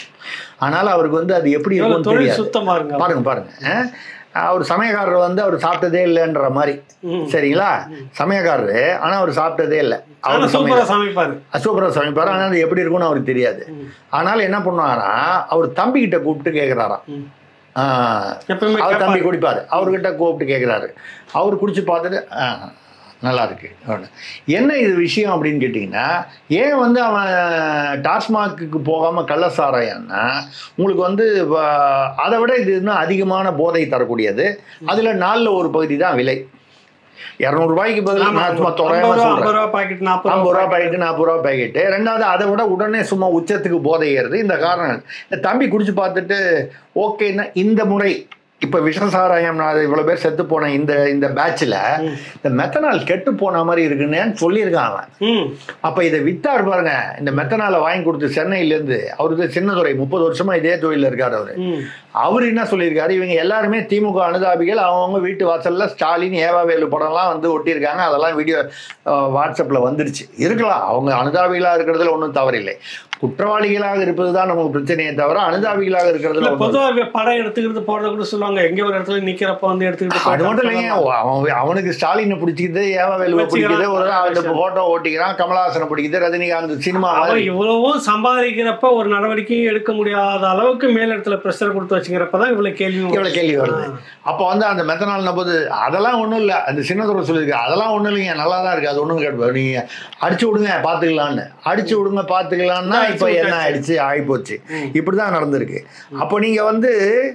ஆனால் அவருக்கு வந்து அது எப்படி எவ்வளவு இருக்கும்னு தொழில் தெரியாது சுத்தமா இருங்க பாருங்க பாருங்க அஹ், அவர் சமயக்காரர் வந்து அவர் சாப்பிட்டதே இல்லைன்ற மாதிரி ம். சரிங்களா சமயக்காரரு ஆனால் அவர் சாப்பிட்டதே இல்லை ஆனா அவர் சூப்பரா சமையல் சமைப்பாரு சூப்பராக சமைப்பார் ஆனால் அது எப்படி இருக்கும்னு அவருக்கு தெரியாது ம். ஆனால் என்ன பண்ணுவாராம் அவர் தம்பிக்கிட்ட கூப்பிட்டு கேட்குறாராம் ம். ஆஹ், எப்பவுமே அவர் தம்பி கேட்பாரு. குடிப்பார் அவர்கிட்ட கூப்பிட்டு கேட்குறாரு அவர் குடிச்சு பார்த்துட்டு "ஆ, நல்லா இருக்கு அப்படின்னு. என்ன இது விஷயம் அப்படின்னு கேட்டிங்கன்னா ஏன் வந்து அவன் டாஸ்மாக்கு போகாமல் கள்ளசாராயம்னா உங்களுக்கு வந்து வ- அதை விட இது இன்னும் அதிகமான போதை தரக்கூடியது அதில் நாலில் ஒரு பகுதி தான் விலை இரநூறுபாய்க்கு பதிலாக ஆமா, நான் சும்மா ஐம்பது தோராயமாக ரூபா, சொல்கிறேன் ஐம்பது ரூபா பாக்கெட் நாற்பது ஐம்பது ரூபா ரூபா பாக்கெட்டு நாற்பது ரூபா பாக்கெட்டு ரெண்டாவது அதை விட உடனே சும்மா உச்சத்துக்கு போதை ஏறுது இந்த காரணம் இந்த தம்பி குடிச்சு பார்த்துட்டு ஓகேன்னா இந்த முறை இப்போ விஷசாராயம் நான் இவ்வளோ பேர் செத்து போன இந்த இந்த பேட்சில் இந்த மெத்தனால் கெட்டு போன மாதிரி இருக்குன்னு சொல்லியிருக்கான் அவன் ம் அப்போ இதை வித்தார் பாருங்க இந்த மெத்தனாலை வாங்கி கொடுத்து சென்னையிலேருந்து அவருக்கு சின்னதுரை முப்பது வருஷமா இதே தொழிலில் இருக்கார் அவர் ம் அவர் என்ன சொல்லியிருக்காரு இவங்க எல்லாருமே திமுக அனுதாபிகள் அவங்கவுங்க வீட்டு வாசல்ல ஸ்டாலின் ஏவாவேலு படம்லாம் வந்து ஒட்டியிருக்காங்க அதெல்லாம் வீடியோ வாட்ஸ்அப்பில் வந்துருச்சு இருக்கலாம் அவங்க அனுதாபிகளாக இருக்கிறதுல ஒன்றும் தவறில்லை குற்றவாளிகளாக இருப்பது தான் நமக்கு பிரச்சனையே தவிர அனுதாபிகளாக இல்ல இருக்கிறதுல ஒண்ணும் பொதுவாக படம் எடுத்துக்கிறது போறத கூட சொல்லுவாங்க எங்க ஒரு இடத்துல நிக்கிறப்ப வந்து எடுத்துக்கிட்டு அது மட்டும் இல்லைங்க அவன் அவனுக்கு ஸ்டாலினை பிடிச்சிக்கிது ஏவாவேலுவை வச்சுக்கிறான். பிடிக்குது ஒரு அந்த போட்டோ ஓட்டிக்கிறான் கமலஹாசனை பிடிக்குது ரஜினிகாந்த் சினிமா அவர் இவ்வளவும் சம்பாதிக்கிறப்ப ஒரு நடவடிக்கையும் எடுக்க முடியாத அளவுக்கு மேலிடத்துல ப்ரெஷர் கொடுத்து வச்சுக்கிறப்ப தான் இவ்வளவு கேள்வி இவ்வளவு கேள்வி வருது அப்போ வந்து அந்த மெத்தனால் நம்போது அதெல்லாம் ஒன்றும் இல்லை அந்த சின்னதுரை சொல்லியிருக்கு அதெல்லாம் ஒன்றும் இல்லைங்க நல்லா தான் இருக்குது அது ஒன்றும் கேட்டு நீங்கள் அடிச்சு விடுங்க பார்த்துக்கலான்னு அடிச்சு விடுங்க பார்த்துக்கலான்னா இப்போ என்ன ஆயிடுச்சு ஆகிப்போச்சு இப்படி தான் நடந்திருக்கு அப்போ நீங்கள் வந்து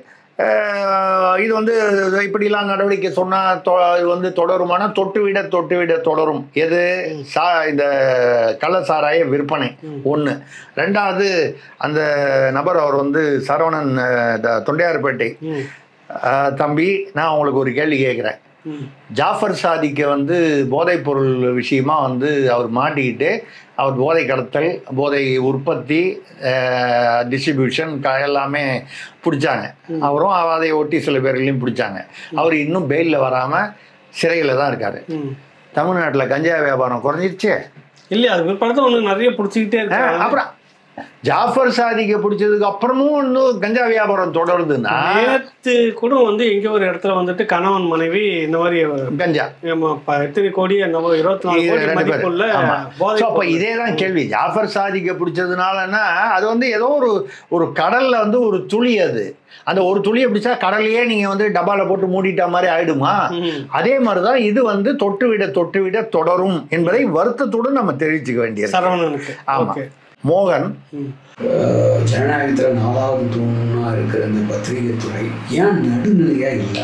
அஹ், இது வந்து இப்படிலாம் நடவடிக்கை சொன்னால் இது வந்து தொடருமானா தொட்டு விட தொட்டு விட தொடரும் எது சா இந்த கள்ளசாராய விற்பனை ஒன்று ரெண்டாவது அந்த நபர் அவர் வந்து சரவணன் அஹ், த- தொண்டையார்பேட்டை ம். அஹ், தம்பி நான் உங்களுக்கு ஒரு கேள்வி கேட்குறேன் ம். ஜாஃபர் சாதிக்க வந்து போதைப் பொருள் விஷயமா வந்து அவர் மாட்டிக்கிட்டு அவர் போதை கடத்தல் போதை உற்பத்தி டிஸ்ட்ரிபியூஷன் க எல்லாமே பிடிச்சாங்க அவரும் அதை ஒட்டி சில பேர்களையும் பிடிச்சாங்க அவர் இன்னும் பெயிலில் வராமல் சிறையில் தான் இருக்கார் ம். தமிழ்நாட்டில் கஞ்சா வியாபாரம் குறைஞ்சிருச்சு இல்லையா அது பிற்பாடு ஒண்ணு நிறைய பிடிச்சிக்கிட்டே ஆ, இருக்கு அப்புறம் ஜாஃபர் சாதிக்க பிடிச்சதுக்கு அப்புறமும் இன்னும் கஞ்சா வியாபாரம் தொடருதுன்னா நேத்து கூட வந்து எங்க ஒரு இடத்துல வந்துட்டு கணவன் மனைவி இந்த மாதிரி கஞ்சா ஆமா, ப- எத்தனை கோடி என்னவோ இருபத்தி நாலு இது கோடி ரெண்டு பேர். மதிப்புள்ள ஆமா. போதை So, அப்ப பொருள். இதே தான் கேள்வி ஜாஃபர் சாதிக்க பிடிச்சதுனாலன்னா அது வந்து ஏதோ ஒரு ஒரு கடல்ல வந்து ஒரு துளி அது அந்த ஒரு துளியை பிடிச்சா கடலையே நீங்க வந்து டப்பால போட்டு மூடிட்ட மாதிரி ஆயிடுமா ம். அதே மாதிரிதான் இது வந்து தொட்டு விட தொட்டு விட தொடரும் என்பதை வருத்தத்துடன் நம்ம தெரிவிச்சுக்க வேண்டியது சரவணனுக்கு ஆமா ஓகே மோகன் ஜனநாயகத்தில் நாலாவது தூணாக இருக்கிற இந்த பத்திரிகை துறை ஏன் நடுநிலையாக இல்லை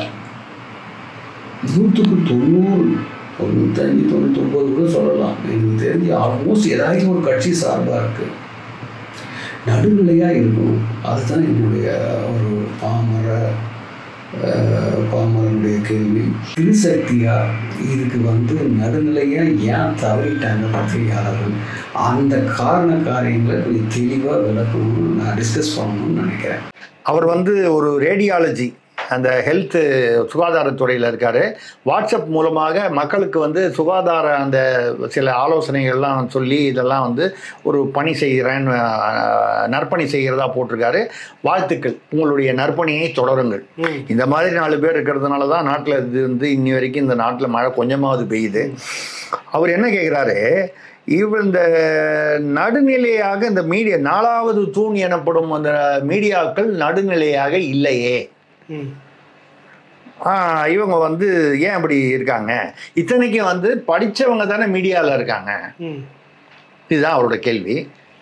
நூற்றுக்கு தொண்ணூறு தொண்ணூத்தஞ்சு தொண்ணூத்தொம்பது கூட சொல்லலாம் எனக்கு தெரிஞ்சு ஆல்மோஸ்ட் ஏதாச்சும் ஒரு கட்சி சார்பாக இருக்குது நடுநிலையாக இருக்கணும் அதுதான் என்னுடைய ஒரு பாமர அஹ், பாமரனுடைய கேள்வி திருசக்தியா இதுக்கு வந்து நடுநிலையா ஏன் தவறிட்டாங்க பத்திரிகையாளர்கள் அந்த காரண காரியங்களை கொஞ்சம் தெளிவாக விளக்கணும்னு நான் டிஸ்கஸ் பண்ணணும்னு நினைக்கிறேன் அவர் வந்து ஒரு ரேடியாலஜி அந்த ஹெல்த் சுகாதாரத்துறையில் இருக்கார் வாட்ஸ்அப் மூலமாக மக்களுக்கு வந்து சுகாதார அந்த சில ஆலோசனைகள்லாம் சொல்லி இதெல்லாம் வந்து ஒரு பணி செய்கிறேன் அஹ், நற்பணி செய்கிறதா போட்டிருக்காரு வாழ்த்துக்கள் உங்களுடைய நற்பணியை தொடருங்கள் ம். இந்த மாதிரி நாலு பேர் இருக்கிறதுனால தான் நாட்டில் இது வந்து இன்னி வரைக்கும் இந்த நாட்டில் மழை கொஞ்சமாவது பெய்யுது அவர் என்ன கேட்குறாரு இவர் இந்த நடுநிலையாக இந்த மீடியா நாலாவது தூண் எனப்படும் அந்த மீடியாக்கள் நடுநிலையாக இல்லையே ம் ஆ, இவங்க வந்து ஏன் அப்படி இருக்காங்க இத்தனைக்கும் வந்து படித்தவங்க தானே மீடியாவில் இருக்காங்க ம் இதுதான் அவரோட கேள்வி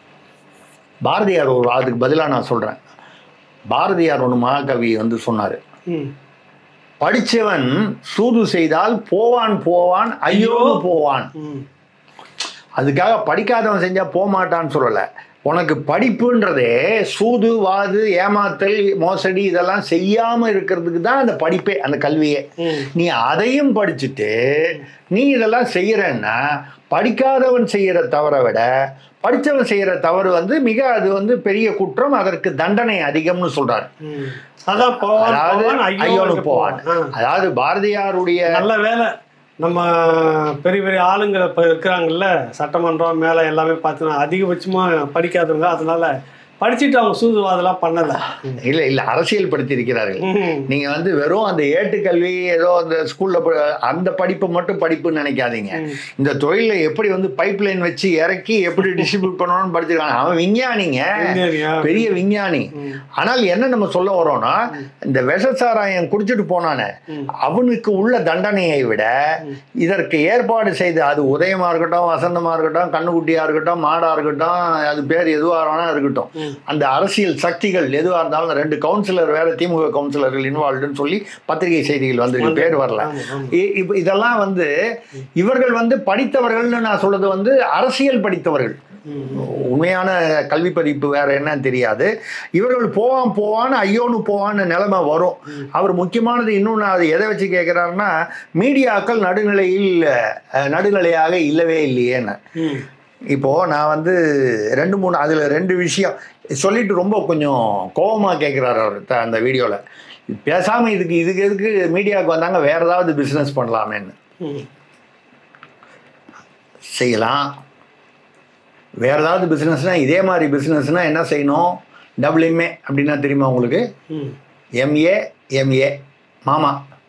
பாரதியார் ஒரு அதுக்கு பதிலாக நான் சொல்கிறேன் பாரதியார் ஒன்று மகாகவி வந்து சொன்னார் ம் படித்தவன் சூது செய்தால் போவான் போவான் ஐயோ போவான் ம் அதுக்காக படிக்காதவன் செஞ்சா போக மாட்டான்னு சொல்லலை உனக்கு படிப்புன்றதே சூது வாது ஏமாத்தல் மோசடி இதெல்லாம் செய்யாம இருக்கிறதுக்கு தான் அந்த படிப்பே அந்த கல்வியே ம் நீ அதையும் படிச்சுட்டு நீ இதெல்லாம் செய்யறன்னா படிக்காதவன் செய்யற தவறை விட படித்தவன் செய்யற தவறு வந்து மிக அது வந்து பெரிய குற்றம் அதற்கு தண்டனை அதிகம்னு சொல்றாரு ம் அதான் போவான் அதாவது போவான் ஐயோனு ஐயோனுக்கு போவான் போவான் ஆ. அதாவது பாரதியாருடைய நல்ல வேலை நம்ம பெரிய பெரிய ஆளுங்க இப்போ இருக்கிறாங்கல்ல சட்டமன்றம் மேலே எல்லாமே பார்த்தீங்கன்னா அதிகபட்சமாக படிக்காதவங்க அதனால படிச்சுட்டு அவங்க சூதுவாதெல்லாம் பண்ணலை இல்ல இல்ல அரசியல் படுத்தியிருக்கிறார்கள் ம் நீங்க வந்து வெறும் அந்த ஏட்டுக்கல்வி ஏதோ அந்த ஸ்கூல்ல ப- அந்த படிப்பு மட்டும் படிப்புன்னு நினைக்காதீங்க இந்த தொழில எப்படி வந்து பைப் லைன் வச்சு இறக்கி எப்படி டிஸ்ட்ரிபியூட் பண்ணணும்னு படிச்சிருக்காங்க அவன் விஞ்ஞானிங்க விஞ்ஞானியா? பெரிய விஞ்ஞானி ஆனால் என்ன நம்ம சொல்ல வரோம்னா இந்த விஷசாராயம் குடிச்சிட்டு போனானே அவனுக்கு உள்ள தண்டனையை விட இதற்கு ஏற்பாடு செய்து அது உதயமா இருக்கட்டும் வசந்தமா இருக்கட்டும் கண்ணுக்குட்டியா இருக்கட்டும் மாடா இருக்கட்டும் அது பேர் எதுவாக வேணா இருக்கட்டும் அந்த அரசியல் சக்திகள் எதுவாக இருந்தாலும் ரெண்டு கவுன்சிலர் வேற திமுக கவுன்சிலர்கள் இன்வால்வ்டுன்னு சொல்லி பத்திரிகை செய்திகள் வந்திருக்கு பேர் வரல ஆமா, ஆமா. இ- இப்ப இதெல்லாம் வந்து இவர்கள் வந்து படித்தவர்கள்னு நான் சொல்றது வந்து அரசியல் படித்தவர்கள் உண்மையான கல்வி பதிப்பு வேற என்னன்னு தெரியாது இவர்கள் போவான் போவான்னு ஐயோன்னு போவான்னு நிலைமை வரும் அவர் முக்கியமானது இன்னொன்று அது எதை வச்சு கேட்குறாருன்னா மீடியாக்கள் நடுநிலையில் அஹ், நடுநிலையாக இல்லவே இல்லையேன்னு ம் இப்போ நான் வந்து ரெண்டு மூணு அதில் ரெண்டு விஷயம் சொல்லிட்டு ரொம்ப கொஞ்சம் கோபமாக கேட்குறாரு அவர் த- அந்த வீடியோவில் பேசாமல் இதுக்கு இதுக்கு எதுக்கு மீடியாவுக்கு வந்தாங்க வேற ஏதாவது பிஸ்னஸ் பண்ணலாமேன்னு ம் செய்யலாம் வேற ஏதாவது பிஸ்னஸ்னால் இதே மாதிரி பிஸ்னஸ்னால் என்ன செய்யணும் டபுள் எம்ஏ அப்படின்னா தெரியுமா உங்களுக்கு ம் எம்ஏ எம்ஏ மாமா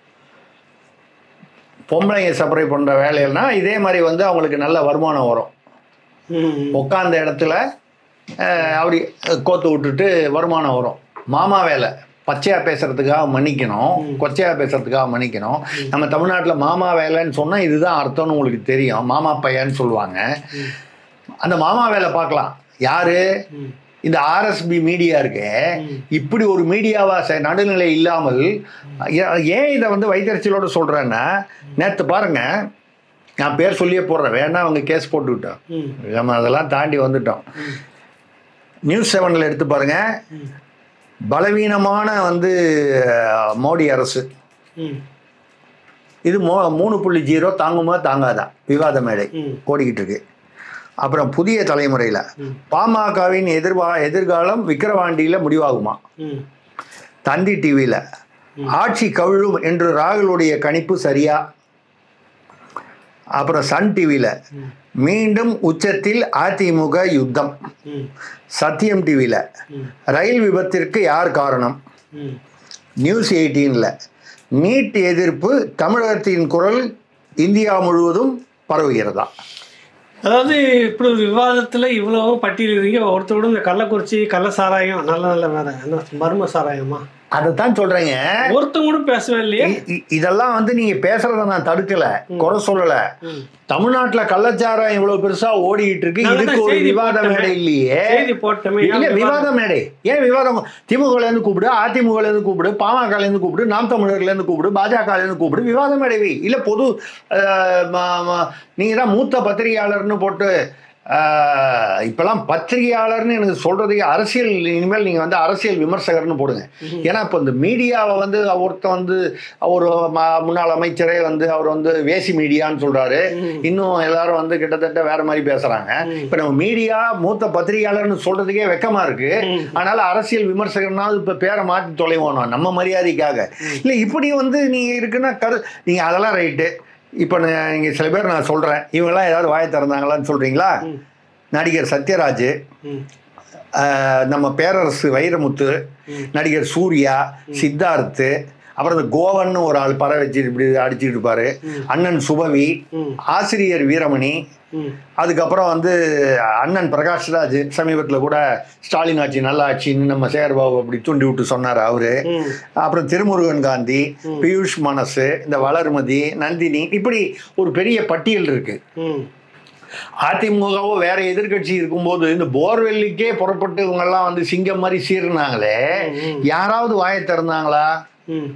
பொம்பளைங்க சப்ளை பண்ணுற வேலைகள்னா இதே மாதிரி வந்து அவங்களுக்கு நல்ல வருமானம் வரும் ம் உட்காந்த இடத்துல அஹ், அப்படி கோத்து விட்டுட்டு வருமானம் வரும் மாமா வேலை பச்சையா பேசுறதுக்காக மன்னிக்கணும் கொச்சையா பேசுறதுக்காக மன்னிக்கணும் நம்ம தமிழ்நாட்டில் மாமா வேலைன்னு சொன்னால் இதுதான் அர்த்தம்னு உங்களுக்கு தெரியும் மாமா பையன்னு சொல்லுவாங்க அந்த மாமா வேலை பார்க்கலாம் யாரு ம். இந்த ஆர்எஸ்பி மீடியா இருக்கு இப்படி ஒரு மீடியாவா ச- நடுநிலை இல்லாமல் ஏ- ஏன் இதை வந்து வைத்தறிச்சலோட சொல்றேன்னா நேற்று பாருங்க நான் பேர் சொல்லியே போடுறேன் வேணா அவங்க கேஸ் போட்டு விட்டோம் ம் நம்ம அதெல்லாம் தாண்டி வந்துட்டோம் நியூஸ் செவனில் எடுத்து பாருங்க பலவீனமான வந்து அஹ், மோடி அரசு ம் இது மோ மூணு புள்ளி ஜீரோ தாங்குமா தாங்காதா விவாத மேடை ம். ஓடிக்கிட்டு இருக்கு அப்புறம் புதிய தலைமுறையில் பாமகவின் எதிர்வா எதிர்காலம் விக்கிரவாண்டியில் முடிவாகுமா ம் தந்தி டிவியில் ஆட்சி கவிழும் என்று ராகுலுடைய கணிப்பு சரியா அப்புறம் சன் டிவியில் மீண்டும் உச்சத்தில் அதிமுக யுத்தம் ம் சத்தியம் டிவியில் ரயில் விபத்திற்கு யார் காரணம் ம் நியூஸ் எயிட்டீனில் நீட் எதிர்ப்பு தமிழகத்தின் குரல் இந்தியா முழுவதும் பரவுகிறதா அதாவது இப்படி ஒரு விவாதத்தில் இவ்வளோ பட்டியலிடுறீங்க ஒருத்தரோட இந்த கள்ளக்குறிச்சி கள்ள சாராயம் நல்ல நல்ல வேற என்ன மர்ம சாராயமா அதைத்தான் சொல்றேங்க ஒருத்தங்க கூட பேசவே இல்லையே இ- இ- இதெல்லாம் வந்து நீங்க பேசுறத நான் தடுக்கல குறை சொல்லல ம். தமிழ்நாட்டுல கள்ளச்சாரம் இவ்வளவு பெருசா ஓடிக்கிட்டு இருக்கு நாங்க இதுக்கு தான் ஒரு செய்தி விவாத போட்டோமே. மேடை இல்லையே செய்தி போட்டோமே இல்ல ஏன் விவாத மேடை ஏன் விவாதம் திமுகல இருந்து கூப்பிடு அதிமுகல இருந்து கூப்பிடு பாமக இருந்து கூப்பிடு நாம் தமிழர்ல இருந்து கூப்பிடு பாஜக இருந்து கூப்பிடு விவாத மேடை வை. இல்ல பொது அஹ், ம- ம- நீங்க தான் மூத்த பத்திரிகையாளர்னு போட்டு ஆஹ், இப்பெல்லாம் பத்திரிகையாளர்னு எனக்கு சொல்றதுக்கு அரசியல் இனிமேல் நீங்க வந்து அரசியல் விமர்சகர்னு போடுங்க ஏன்னா இப்போ இந்த மீடியாவை வந்து ஒருத்தன் வந்து ஒரு ம- முன்னாள் அமைச்சரே வந்து அவர் வந்து வேசி மீடியான்னு சொல்றாரு இன்னும் எல்லாரும் வந்து கிட்டத்தட்ட வேற மாதிரி பேசுறாங்க இப்ப நம்ம மீடியா மூத்த பத்திரிகையாளர்னு சொல்றதுக்கே வெக்கமா இருக்கு அதனால அரசியல் விமர்சகர்னாலும் இப்ப பேரை மாத்தி தொலைவோம் நான் நம்ம மரியாதைக்காக இல்ல இப்படி வந்து நீங்க இருக்குன்னா கரு நீங்க அதெல்லாம் ரைட்டு இப்போ நீங்க சில பேர் நான் சொல்றேன் இவங்கெல்லாம் ஏதாவது வாயை திறந்தாங்களான்னு சொல்றீங்களா நடிகர் சத்யராஜ் ம். ஆஹ் நம்ம பேரரசு வைரமுத்து நடிகர் சூர்யா சித்தார்த்து அப்புறம் இந்த கோவன் ஒரு ஆள் பற வச்சு இப்படி அடிச்சுட்டு இருப்பாரு அண்ணன் சுபவி ம். ஆசிரியர் வீரமணி ம். அதுக்கப்புறம் வந்து அண்ணன் பிரகாஷ்ராஜ் சமீபத்தில் கூட ஸ்டாலின் ஆட்சி நல்ல ஆட்சின்னு நம்ம சேகர்பாபு அப்படி தூண்டி விட்டு சொன்னார் அவரு ம். அப்புறம் திருமுருகன் காந்தி பியூஷ் மனசு இந்த வளர்மதி நந்தினி இப்படி ஒரு பெரிய பட்டியல் இருக்கு ம். அதிமுகவோ வேற எதிர்க்கட்சி இருக்கும்போது இந்த போர்வெல்லிக்கே புறப்பட்டு இவங்கெல்லாம் வந்து சிங்கம் மாதிரி சீர்னாங்களே யாராவது வாயை திறந்தாங்களா ம்.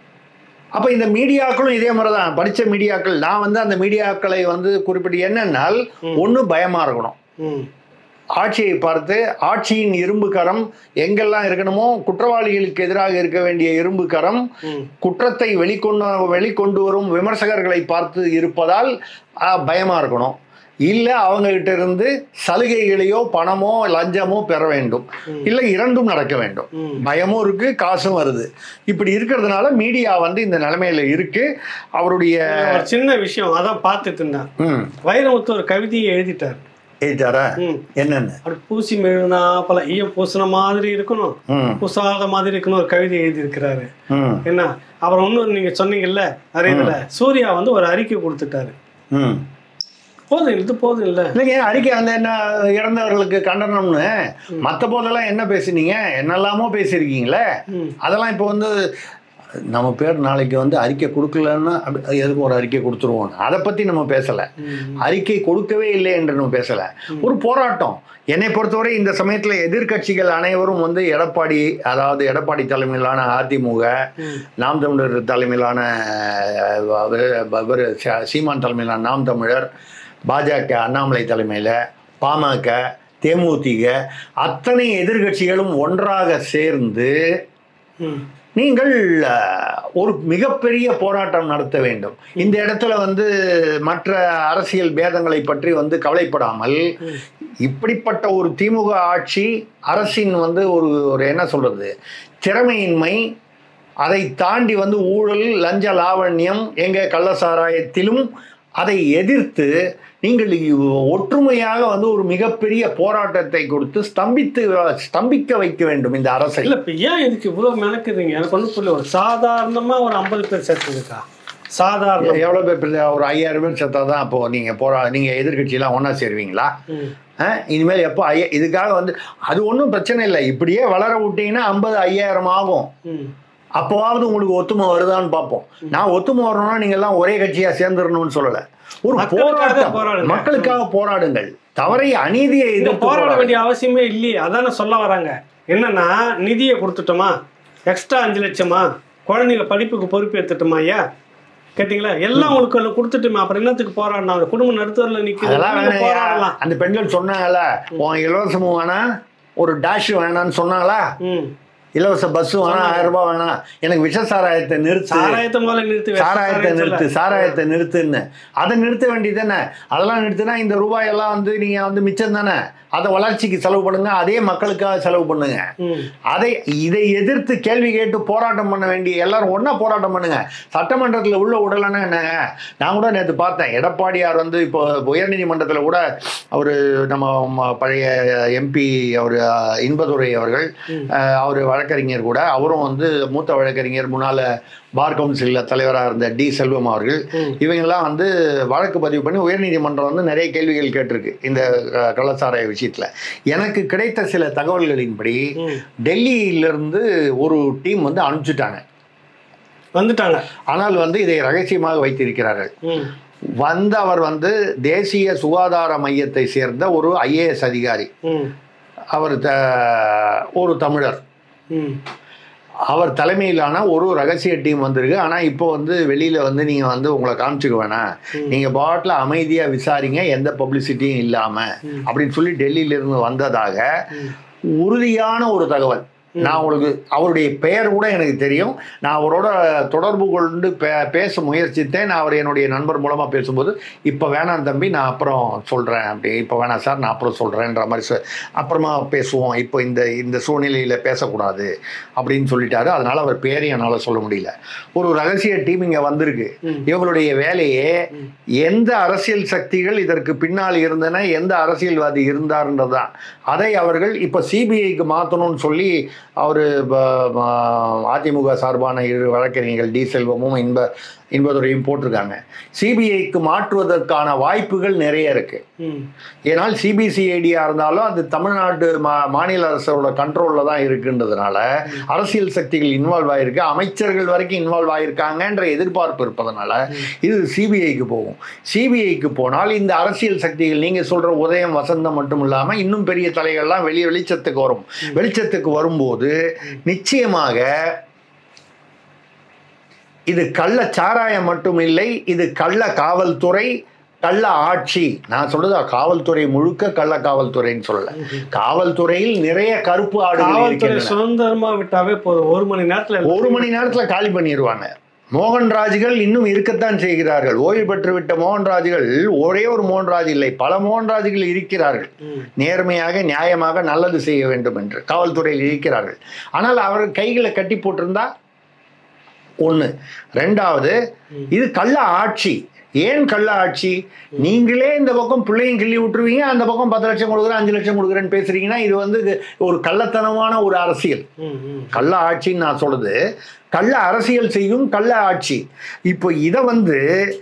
அப்ப இந்த மீடியாக்களும் இதே மாதிரி தான் படிச்ச மீடியாக்கள் நான் வந்து அந்த மீடியாக்களை வந்து குறிப்பிட்டு என்னன்னால் ஒண்ணு பயமா இருக்கணும் ம். ஆட்சியை பார்த்து ஆட்சியின் இரும்பு கரம் எங்கெல்லாம் இருக்கணுமோ குற்றவாளிகளுக்கு எதிராக இருக்க வேண்டிய இரும்பு கரம் ம். குற்றத்தை வெளிக்கொண்டு வெளிக்கொண்டு வரும் விமர்சகர்களை பார்த்து இருப்பதால் ஆ, பயமா இருக்கணும் இல்லை அவங்க கிட்ட இருந்து சலுகைகளையோ பணமோ லஞ்சமோ பெற வேண்டும் இல்லை இரண்டும் நடக்க வேண்டும் ம். பயமும் இருக்கு காசும் வருது இப்படி இருக்கிறதுனால மீடியா வந்து இந்த நிலைமையில இருக்கு அவருடைய ஒரு சின்ன விஷயம் அதான் பார்த்துட்டு இருந்தேன் ம் வைரமுத்து ஒரு கவிதையை எழுதிட்டார் எழுதிட்டாரா ம். என்னன்னு அப்படி பூசி மெழுனா பல ஈயம் பூசின மாதிரி இருக்கணும் ம் பூசாத மாதிரி இருக்கணும் ஒரு கவிதை எழுதியிருக்கிறாரு ம் என்ன அப்புறம் இன்னொரு நீங்க சொன்னீங்கல்ல நிறைய இதுல சூர்யா வந்து ஒரு அறிக்கை கொடுத்துட்டாரு ம் போதும் இது போதும் இல்ல இல்லைங்க அறிக்கை அந்த என்ன இறந்தவர்களுக்கு கண்டனம்னு மற்ற போதெல்லாம் என்ன பேசுனீங்க என்னெல்லாமோ பேசியிருக்கீங்களே ம். அதெல்லாம் இப்போ வந்து நம்ம பேர் நாளைக்கு வந்து அறிக்கை கொடுக்கலன்னா அப்படி எதுக்கு ஒரு அறிக்கை கொடுத்துருவோம் அதை பற்றி நம்ம பேசலை அறிக்கை கொடுக்கவே இல்லை என்று நம்ம பேசலை ஒரு போராட்டம் என்னை பொறுத்தவரை இந்த சமயத்தில் எதிர்க்கட்சிகள் அனைவரும் வந்து எடப்பாடி அதாவது எடப்பாடி தலைமையிலான அதிமுக நாம் தமிழர் தலைமையிலான அஹ், அவரு- அவரு ச- சீமான் தலைமையிலான நாம் தமிழர் பாஜக அண்ணாமலை தலைமையில் பாமக தேமுதிக அத்தனை எதிர்க்கட்சிகளும் ஒன்றாக சேர்ந்து ம். நீங்கள் அஹ், ஒரு மிகப்பெரிய போராட்டம் நடத்த வேண்டும் இந்த இடத்துல வந்து மற்ற அரசியல் பேதங்களை பற்றி வந்து கவலைப்படாமல் இப்படிப்பட்ட ஒரு திமுக ஆட்சி அரசின் வந்து ஒரு ஒரு என்ன சொல்றது திறமையின்மை அதை தாண்டி வந்து ஊழல் லஞ்ச லாவண்யம் எங்க கள்ளசாராயத்திலும் அதை எதிர்த்து நீங்கள் ஒற்றுமையாக வந்து ஒரு மிகப்பெரிய போராட்டத்தை கொடுத்து ஸ்தம்பித்து ஸ்தம்பிக்க வைக்க வேண்டும் இந்த அரசை இல்ல இப்ப ஏன் இதுக்கு இவ்வளவு மெனக்குதுங்க எனக்கு ஒன்றும் புரியல ஒரு சாதாரணமா ஒரு ஐம்பது பேர் சேர்த்துருக்கா சாதாரண எவ்வளோ பேர் பிள்ளை- ஒரு ஐயாயிரம் பேர் செத்தா தான் அப்போ நீங்கள் போரா நீங்கள் எதிர்கட்சியெல்லாம் ஒன்றா சேருவீங்களா ம். ஆ? இனிமேல் எப்போ ஐயா இதுக்காக வந்து அது ஒன்றும் பிரச்சனை இல்லை இப்படியே வளர விட்டீங்கன்னா ஐம்பது ஐயாயிரம் ஆகும் ம். அப்போவாவது உங்களுக்கு ஒத்துமை வருதான்னு பார்ப்போம் நான் ஒத்துமை வரணும்னா நீங்க எல்லாம் ஒரே கட்சியாக சேர்ந்துடணும்னு சொல்லலை ஒரு மக்களுக்காக போராட்டம் போராடுங்க. மக்களுக்காக போராடுங்கள் தவறை அநீதியை இங்க எதிர்த்து போராட போராடுங்கள். வேண்டிய அவசியமே இல்லையே அதானே சொல்ல வராங்க என்னன்னா நிதியை கொடுத்துட்டோமா எக்ஸ்ட்ரா அஞ்சு லட்சமா குழந்தைங்க படிப்புக்கு பொறுப்பு எடுத்துட்டோமா ஐயா கேட்டீங்களா எல்லாம் உங்களுக்கு அதுல கொடுத்துட்டுமா அப்புறம் என்னத்துக்கு போராடணும் அந்த குடும்பம் நடுத்தரில் அதெல்லாம் நிற்கிது வேணாம் போராடலாம் அந்த பெண்கள் சொன்னாங்கல்ல உன் இலவசமும் வேணாம் ஒரு டேஷ் வேணாம்னு சொன்னாங்களா ம் இலவச பஸ் வேணாம் ஆயிரம் ரூபாய் வேணாம் எனக்கு விஷ சாராயத்தை நிறுத்து சாராயத்தை முதல்ல நிறுத்தி வை. சாராயத்தை சாராயம் நிறுத்து சொல்ல. சாராயத்தை நிறுத்துன்னு அதை நிறுத்த வேண்டியது அதெல்லாம் நிறுத்தினா இந்த ரூபாயெல்லாம் வந்து நீங்க வந்து மிச்சம் தானே அதை வளர்ச்சிக்கு செலவு பண்ணுங்க அதே மக்களுக்காக செலவு பண்ணுங்க ம். அதை இதை எதிர்த்து கேள்வி கேட்டு போராட்டம் பண்ண வேண்டிய எல்லாரும் ஒண்ணா போராட்டம் பண்ணுங்க சட்டமன்றத்தில் உள்ள உடலன்னா என்னங்க நான் கூட நேற்று பார்த்தேன் எடப்பாடியார் வந்து இப்போ உயர்நீதிமன்றத்தில் கூட அவர் நம்ம ம- பழைய எம்பி அவர் இன்பதுரை அவர்கள் அவர் வழக்கறிஞர் கூட அவரும் வந்து மூத்த வழக்கறிஞர் முன்னால பார் கவுன்சிலில் தலைவராக இருந்த டி செல்வம் அவர்கள் இவங்கெல்லாம் வந்து வழக்கு பதிவு பண்ணி உயர்நீதிமன்றம் வந்து நிறைய கேள்விகள் கேட்டிருக்கு இந்த அஹ், கள்ளச்சாராய விஷயத்தில் எனக்கு கிடைத்த சில தகவல்களின்படி ம். டெல்லியிலிருந்து ஒரு டீம் வந்து அனுப்பிச்சிட்டாங்க வந்துட்டாங்க ஆனால் வந்து இதை ரகசியமாக வைத்திருக்கிறார்கள் ம். வந்த அவர் வந்து தேசிய சுகாதார மையத்தை சேர்ந்த ஒரு ஐஏஎஸ் அதிகாரி ம். அவர் த- ஒரு தமிழர் ம். அவர் தலைமையிலான ஒரு ரகசிய டீம் வந்திருக்கு ஆனால் இப்போ வந்து வெளியில் வந்து நீங்கள் வந்து உங்களை காமிச்சுக்க வேணாம் நீங்கள் பாட்டில் அமைதியாக விசாரிங்க எந்த பப்ளிசிட்டியும் இல்லாமல் அப்படின்னு சொல்லி டெல்லியிலிருந்து வந்ததாக உறுதியான ஒரு தகவல் நான் உங்களுக்கு அவருடைய பெயர் கூட எனக்கு தெரியும் நான் அவரோட தொடர்பு கொண்டு பே பேச முயற்சித்தேன் நான் அவர் என்னுடைய நண்பர் மூலமாக பேசும்போது இப்போ வேணாம் தம்பி நான் அப்புறம் சொல்கிறேன் அப்படி இப்போ வேணாம் சார் நான் அப்புறம் சொல்கிறேன்ற மாதிரி சொ- அப்புறமா பேசுவோம் இப்போ இந்த இந்த சூழ்நிலையில் பேசக்கூடாது அப்படின்னு சொல்லிட்டாரு அதனால அவர் பேரையும் என்னால் சொல்ல முடியல ஒரு ரகசிய டீம் இங்கே வந்திருக்கு இவங்களுடைய வேலையே எந்த அரசியல் சக்திகள் இதற்கு பின்னால் இருந்தன எந்த அரசியல்வாதி இருந்தார்ன்றது தான் அதை அவர்கள் இப்போ சிபிஐக்கு மாற்றணும்னு சொல்லி அவர் அதிமுக சார்பான இரு வழக்கறிஞர்கள் டி செல்வமும் இன்ப இன்பதுரையும் போட்டிருக்காங்க சிபிஐக்கு மாற்றுவதற்கான வாய்ப்புகள் நிறைய இருக்கு ம் ஏன்னால் சிபிசிஐடியாக இருந்தாலும் அது தமிழ்நாடு மா மாநில அரசோட கண்ட்ரோலில் தான் இருக்குன்றதுனால அரசியல் சக்திகள் இன்வால்வ் ஆகிருக்கு அமைச்சர்கள் வரைக்கும் இன்வால்வ் ஆகியிருக்காங்கன்ற எதிர்பார்ப்பு இருப்பதனால இது சிபிஐக்கு போகும் சிபிஐக்கு போனால் இந்த அரசியல் சக்திகள் நீங்கள் சொல்கிற உதயம் வசந்தம் மட்டும் இல்லாமல் இன்னும் பெரிய தலைகள்லாம் வெளியே வெளிச்சத்துக்கு வரும் வெளிச்சத்துக்கு வரும்போது நிச்சயமாக இது கள்ள சாராயம் மட்டும் இல்லை இது கள்ள காவல்துறை கள்ள ஆட்சி நான் சொல்றது காவல்துறை முழுக்க கள்ள காவல்துறைன்னு சொல்லல காவல்துறையில் நிறைய கருப்பு ஆடுகள் காவல்துறை இருக்கின்றன சுதந்திரமா விட்டாவே போதும் ஒரு மணி நேரத்துல ஒரு மணி நேரத்துல காலி பண்ணிடுவாங்க மோகன்ராஜ்கள் இன்னும் இருக்கத்தான் செய்கிறார்கள் ஓய்வு பெற்று விட்ட மோகன்ராஜ்கள் ஒரே ஒரு மோகன்ராஜ் இல்லை பல மோகன்ராஜ்கள் இருக்கிறார்கள் ம். நேர்மையாக நியாயமாக நல்லது செய்ய வேண்டும் என்று காவல்துறையில் இருக்கிறார்கள் ஆனால் அவர் கைகளை கட்டி போட்டிருந்தா ஒன்று ரெண்டாவது இது கள்ள ஆட்சி ஏன் கள்ள ஆட்சி நீங்களே இந்த பக்கம் பிள்ளையும் கிள்ளி விட்டுருவீங்க அந்த பக்கம் பத்து லட்சம் கொடுக்குறேன் அஞ்சு லட்சம் கொடுக்குறேன்னு பேசுறீங்கன்னா இது வந்து ஒரு கள்ளத்தனமான ஒரு அரசியல் ம், ம். கள்ள ஆட்சின்னு நான் சொல்றது கள்ள அரசியல் செய்யும் கள்ள ஆட்சி இப்போ இதை வந்து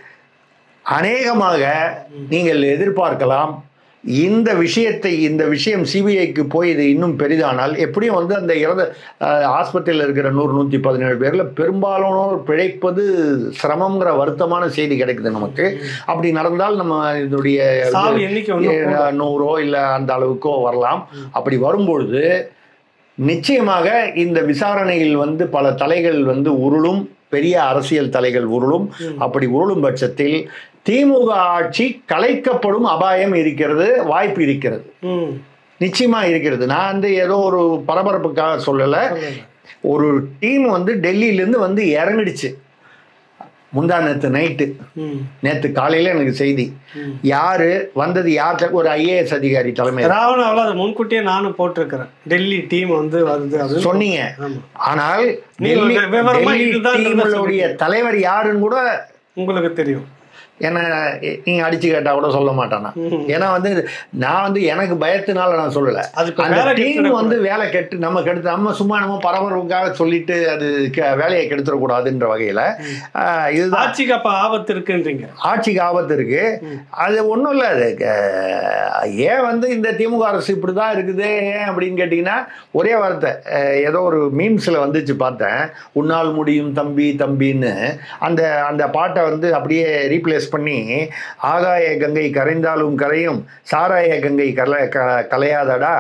அநேகமாக நீங்கள் எதிர்பார்க்கலாம் இந்த விஷயத்தை இந்த விஷயம் சிபிஐக்கு போய் இது இன்னும் பெரிதானால் எப்படியும் வந்து அந்த இறந்த ஹாஸ்பிட்டலில் இருக்கிற நூறு நூற்றி பதினேழு பேரில் பெரும்பாலானோர் பிழைப்பது சிரமங்கிற வருத்தமான செய்தி கிடைக்குது நமக்கு அப்படி நடந்தால் நம்ம இதனுடைய சாவு எண்ணிக்கை ஒன்றும் ஏ, நூறோ இல்லை அந்த அளவுக்கோ வரலாம் அப்படி வரும்பொழுது நிச்சயமாக இந்த விசாரணையில் வந்து பல தலைகள் வந்து உருளும் பெரிய அரசியல் தலைகள் உருளும் அப்படி உருளும் பட்சத்தில் திமுக ஆட்சி கலைக்கப்படும் அபாயம் இருக்கிறது வாய்ப்பு இருக்கிறது ம். நிச்சயமா இருக்கிறது நான் வந்து ஏதோ ஒரு பரபரப்புக்காக சொல்லலை ஒரு டீம் வந்து டெல்லியிலேருந்து வந்து இறங்கிடுச்சு முந்தா நேற்று நைட்டு ம். நேற்று காலையில் எனக்கு செய்தி யாரு வந்தது யார்கிட்ட ஒரு ஐஏஎஸ் அதிகாரி தலைமை ராவணாவில் அதை முன்கூட்டியே நானும் போட்டிருக்கிறேன் டெல்லி டீம் வந்து வருது அது சொன்னீங்க ஆமா ஆனால் நீங்க டெல்லி விவரமா டெல்லி இதுதான் டீமுடைய தலைவர் யாருன்னு கூட உங்களுக்கு தெரியும் என்ன நீங்க அடிச்சு கேட்டா கூட சொல்ல மாட்டானா ம். ஏன்னா வந்து நான் வந்து எனக்கு பயத்தினால நான் சொல்லல அது இப்ப அந்த வேலை டீம் கெட்டுடக்கூடாது. வந்து வேலை கெட்டு நம்ம கெடுத்து நம்ம சும்மா நம்ம பரபரப்புக்காக சொல்லிட்டு அது க- வேலையை கெடுத்துடக்கூடாதுன்ற வகையில ஆஹ், இதுதான் ஆட்சிக்கு அப்ப ஆபத்து இருக்குன்றீங்க ஆட்சிக்கு ஆபத்து இருக்கு அது ஒன்றும் இல்லை அது க- ஏன் வந்து இந்த திமுக அரசு இப்படி தான் இருக்குது ஏன் அப்படின்னு கேட்டிங்கன்னா ஒரே வார்த்தை அஹ், ஏதோ ஒரு மீம்ஸில் வந்துச்சு பார்த்தேன் உன்னால் முடியும் தம்பி தம்பின்னு அந்த அந்த பாட்டை வந்து அப்படியே ரீப்ளேஸ் பண்ணி ஆகாய கங்கை கரைந்தாலும் கரையும் சாராய கங்கை கல க கலையாதடா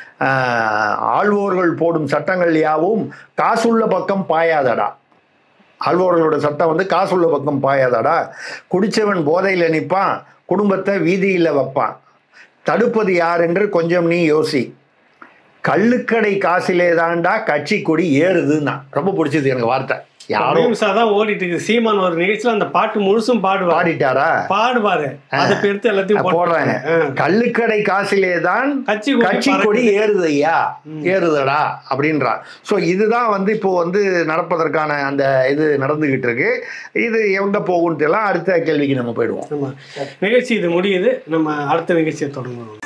ஆஹ், ஆள்வோர்கள் போடும் சட்டங்கள் யாவும் காசுள்ள பக்கம் பாயாதடா ஆழ்வார்களோட சட்டம் வந்து காசுள்ள பக்கம் பாயாதாடா குடிச்சவன் போதையில் நிற்பான் குடும்பத்தை வீதியில் வைப்பான் தடுப்பது யார் என்று கொஞ்சம் நீ யோசி கள்ளுக்கடை காசிலே தாண்டா கட்சி கொடி ஏறுதுன்னா ரொம்ப பிடிச்சது எனக்கு வார்த்தை யாரும் மீம்ஸா தான் ஓடிட்டு இருக்கு சீமான் ஒரு நிகழ்ச்சியில அந்த பாட்டு முழுசும் பாடுவார் பாடிட்டாரா பாடுவாரு அதை இப்ப எடுத்து எல்லாத்தையும் போடுறாங்க போடுறாங்க கள்ளுக்கடை காசிலே தான் கட்சி கொடி கட்சி கொடி பறக்குது. ஏறுது ஐயா ஏறுதடா அப்படின்றா ஸோ இதுதான் வந்து இப்போ வந்து நடப்பதற்கான அந்த இது நடந்துகிட்டு இருக்கு இது எங்க போகுன்ட்டு எல்லாம் அடுத்த கேள்விக்கு நம்ம போயிடுவோம் ஆமா நிகழ்ச்சி இது முடியுது நம்ம அடுத்த நிகழ்ச்சியை தொடங்குவோம்